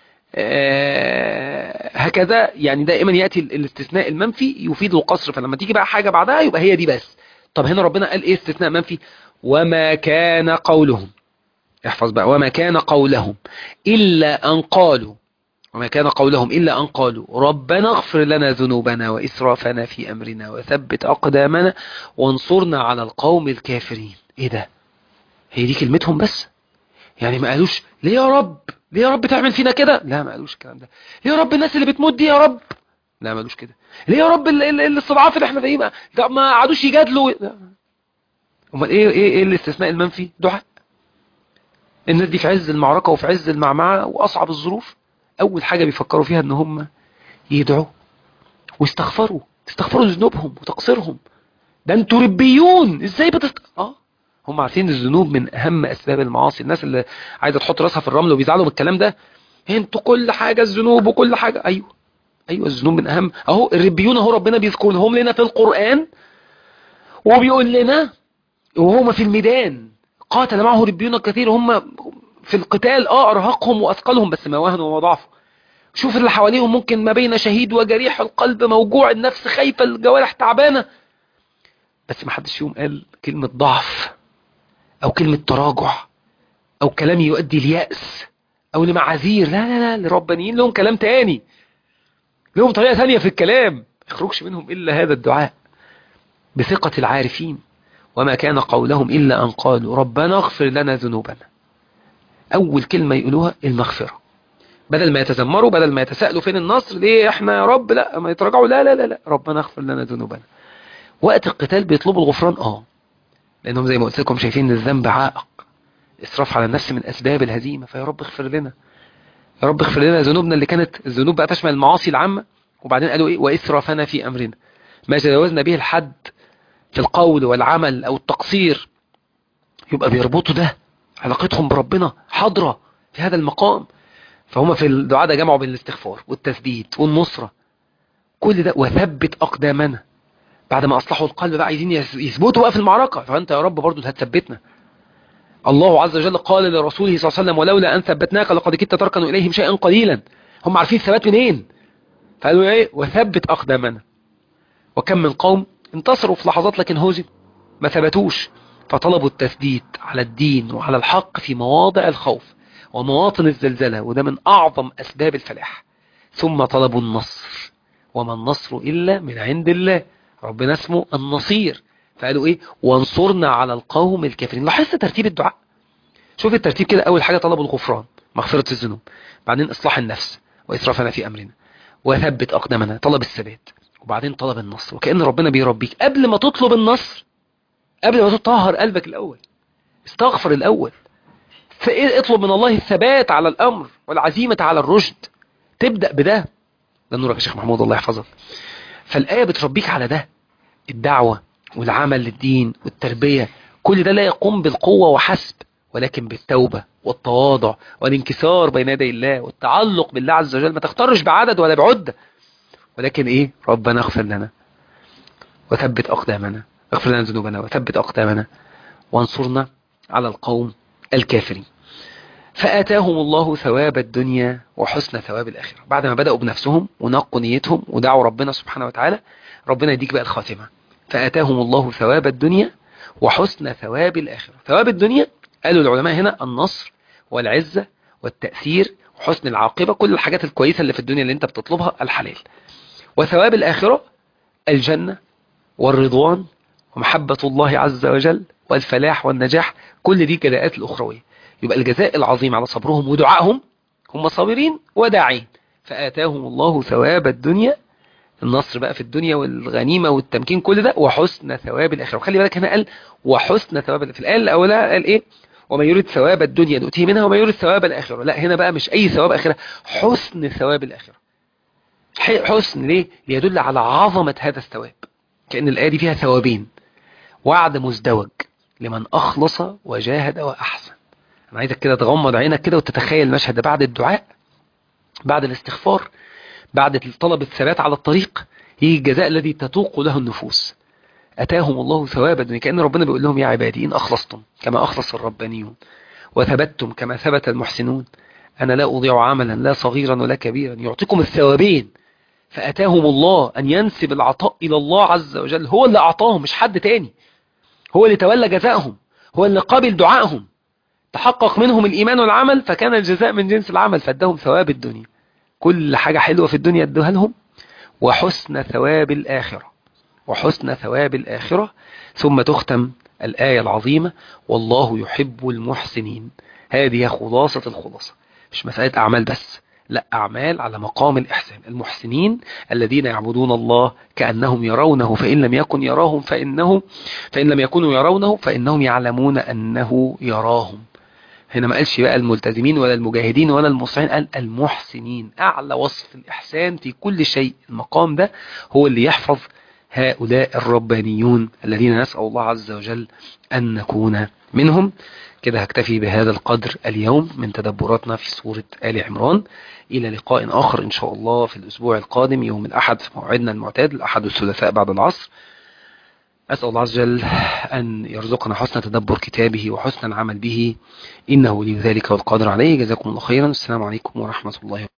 S1: آه هكذا يعني دائما ياتي الاستثناء المنفي يفيد القصر فلما تيجي بقى حاجه بعدها يبقى هي دي بس طب هنا ربنا قال ايه استثناء منفي وما كان قولهم احفظ بقى وما كان قولهم إلا أن قالوا وما كان قولهم إلا أن قالوا ربنا اغفر لنا ذنوبنا وإسرافنا في أمرنا وثبت أقدامنا وانصرنا على القوم الكافرين إيه ده هي دي كلمتهم بس يعني ما قالوش ليه يا رب ليه يا رب تعمل فينا كده لا ما قالوش الكلام ده ليه يا رب الناس اللي بتموت دي يا رب لا ما قالوش كده ليه يا رب الاستضعاف اللي احنا فيه ما ما قعدوش يجادلوا امال ايه ايه ايه الاستثناء المنفي دعاء الناس دي في عز المعركة وفي عز المعمعة وأصعب الظروف أول حاجة بيفكروا فيها إن هم يدعوا ويستغفروا يستغفروا ذنوبهم وتقصيرهم ده انتوا ربيون ازاي بتست... اه هم عارفين الذنوب من أهم أسباب المعاصي الناس اللي عايزة تحط راسها في الرمل وبيزعلوا من الكلام ده انتوا كل حاجة الذنوب وكل حاجة أيوه أيوه الذنوب من أهم أهو الربيون أهو ربنا بيذكرهم لنا في القرآن وبيقول لنا وهما في الميدان قاتل معه ربيون كثير هم في القتال اه ارهقهم واثقلهم بس ما وهنوا وما ضعفوا شوف اللي حواليهم ممكن ما بين شهيد وجريح القلب موجوع النفس خايفة الجوارح تعبانة بس ما حدش فيهم قال كلمة ضعف او كلمة تراجع او كلام يؤدي ليأس او لمعاذير لا لا لا الربانيين لهم كلام تاني لهم طريقة ثانية في الكلام يخرجش منهم الا هذا الدعاء بثقة العارفين وما كان قولهم إلا أن قالوا ربنا اغفر لنا ذنوبنا أول كلمة يقولوها المغفرة بدل ما يتذمروا بدل ما يتساءلوا فين النصر ليه احنا يا رب لا ما يتراجعوا لا لا لا لا ربنا اغفر لنا ذنوبنا وقت القتال بيطلبوا الغفران اه لانهم زي ما قلت لكم شايفين ان الذنب عائق اسراف على النفس من اسباب الهزيمه فيا رب اغفر لنا يا رب اغفر لنا ذنوبنا اللي كانت الذنوب بقى تشمل المعاصي العامه وبعدين قالوا ايه واسرافنا في امرنا ما تجاوزنا به الحد في القول والعمل او التقصير يبقى بيربطوا ده علاقتهم بربنا حاضرة في هذا المقام فهم في الدعاء ده جمعوا بين الاستغفار والتثبيت والنصرة كل ده وثبت أقدامنا بعد ما أصلحوا القلب بقى عايزين يثبتوا بقى في المعركة فأنت يا رب برضو هتثبتنا الله عز وجل قال لرسوله صلى الله عليه وسلم ولولا أن ثبتناك لقد كدت تركن إليهم شيئا قليلا هم عارفين الثبات منين فقالوا ايه وثبت أقدامنا وكم من قوم انتصروا في لحظات لكن هزموا ما ثبتوش فطلبوا التثبيت على الدين وعلى الحق في مواضع الخوف ومواطن الزلزلة وده من أعظم أسباب الفلاح ثم طلبوا النصر وما النصر إلا من عند الله ربنا اسمه النصير فقالوا إيه وانصرنا على القوم الكافرين لاحظت ترتيب الدعاء شوف الترتيب كده أول حاجة طلبوا الغفران مغفرة الذنوب بعدين إصلاح النفس وإسرافنا في أمرنا وثبت أقدامنا طلب الثبات وبعدين طلب النصر وكأن ربنا بيربيك قبل ما تطلب النصر قبل ما تطهر قلبك الأول استغفر الأول اطلب من الله الثبات على الأمر والعزيمة على الرشد تبدأ بده ده نورك يا شيخ محمود الله يحفظك فالآية بتربيك على ده الدعوة والعمل للدين والتربية كل ده لا يقوم بالقوة وحسب ولكن بالتوبة والتواضع والانكسار بين يدي الله والتعلق بالله عز وجل ما تختارش بعدد ولا بعدة ولكن ايه ربنا اغفر لنا وثبت أقدامنا اغفر لنا ذنوبنا وثبت أقدامنا وانصرنا على القوم الكافرين فآتاهم الله ثواب الدنيا وحسن ثواب الآخرة بعد ما بدأوا بنفسهم ونقوا نيتهم ودعوا ربنا سبحانه وتعالى ربنا يديك بقى الخاتمة فآتاهم الله ثواب الدنيا وحسن ثواب الآخرة ثواب الدنيا قالوا العلماء هنا النصر والعزة والتأثير وحسن العاقبة كل الحاجات الكويسة اللي في الدنيا اللي انت بتطلبها الحلال وثواب الآخرة الجنة والرضوان ومحبة الله عز وجل والفلاح والنجاح كل دي جزاءات الأخروية يبقى الجزاء العظيم على صبرهم ودعائهم هم صابرين وداعين فآتاهم الله ثواب الدنيا النصر بقى في الدنيا والغنيمة والتمكين كل ده وحسن ثواب الآخرة وخلي بالك هنا قال وحسن ثواب في الآية الأولى قال إيه وما يريد ثواب الدنيا نؤتيه منها وما يريد ثواب الآخرة لا هنا بقى مش أي ثواب آخرة حسن ثواب الآخرة حسن ليه ليدل على عظمة هذا الثواب كأن الآية دي فيها ثوابين وعد مزدوج لمن أخلص وجاهد وأحسن أنا عايزك كده تغمض عينك كده وتتخيل المشهد ده بعد الدعاء بعد الاستغفار بعد طلب الثبات على الطريق يجي الجزاء الذي تتوق له النفوس أتاهم الله ثوابا كأن ربنا بيقول لهم يا عبادي إن أخلصتم كما أخلص الربانيون وثبتتم كما ثبت المحسنون أنا لا أضيع عملا لا صغيرا ولا كبيرا يعطيكم الثوابين فأتاهم الله أن ينسب العطاء إلى الله عز وجل هو اللي أعطاهم مش حد تاني هو اللي تولى جزائهم هو اللي قبل دعائهم تحقق منهم الإيمان والعمل فكان الجزاء من جنس العمل فادهم ثواب الدنيا كل حاجة حلوة في الدنيا ادوها لهم وحسن ثواب الآخرة وحسن ثواب الآخرة ثم تختم الآية العظيمة والله يحب المحسنين هذه خلاصة الخلاصة مش مسألة أعمال بس لا أعمال على مقام الإحسان المحسنين الذين يعبدون الله كأنهم يرونه فإن لم يكن يراهم فإنه فإن لم يكونوا يرونه فإنهم يعلمون أنه يراهم هنا ما قالش بقى الملتزمين ولا المجاهدين ولا المصلحين قال المحسنين أعلى وصف الإحسان في كل شيء المقام ده هو اللي يحفظ هؤلاء الربانيون الذين نسأل الله عز وجل أن نكون منهم كده هكتفي بهذا القدر اليوم من تدبراتنا في سورة آل عمران إلى لقاء آخر إن شاء الله في الأسبوع القادم يوم الأحد في موعدنا المعتاد الأحد والثلاثاء بعد العصر أسأل الله عز وجل أن يرزقنا حسن تدبر كتابه وحسن العمل به إنه لذلك والقادر عليه جزاكم الله خيرا السلام عليكم ورحمة الله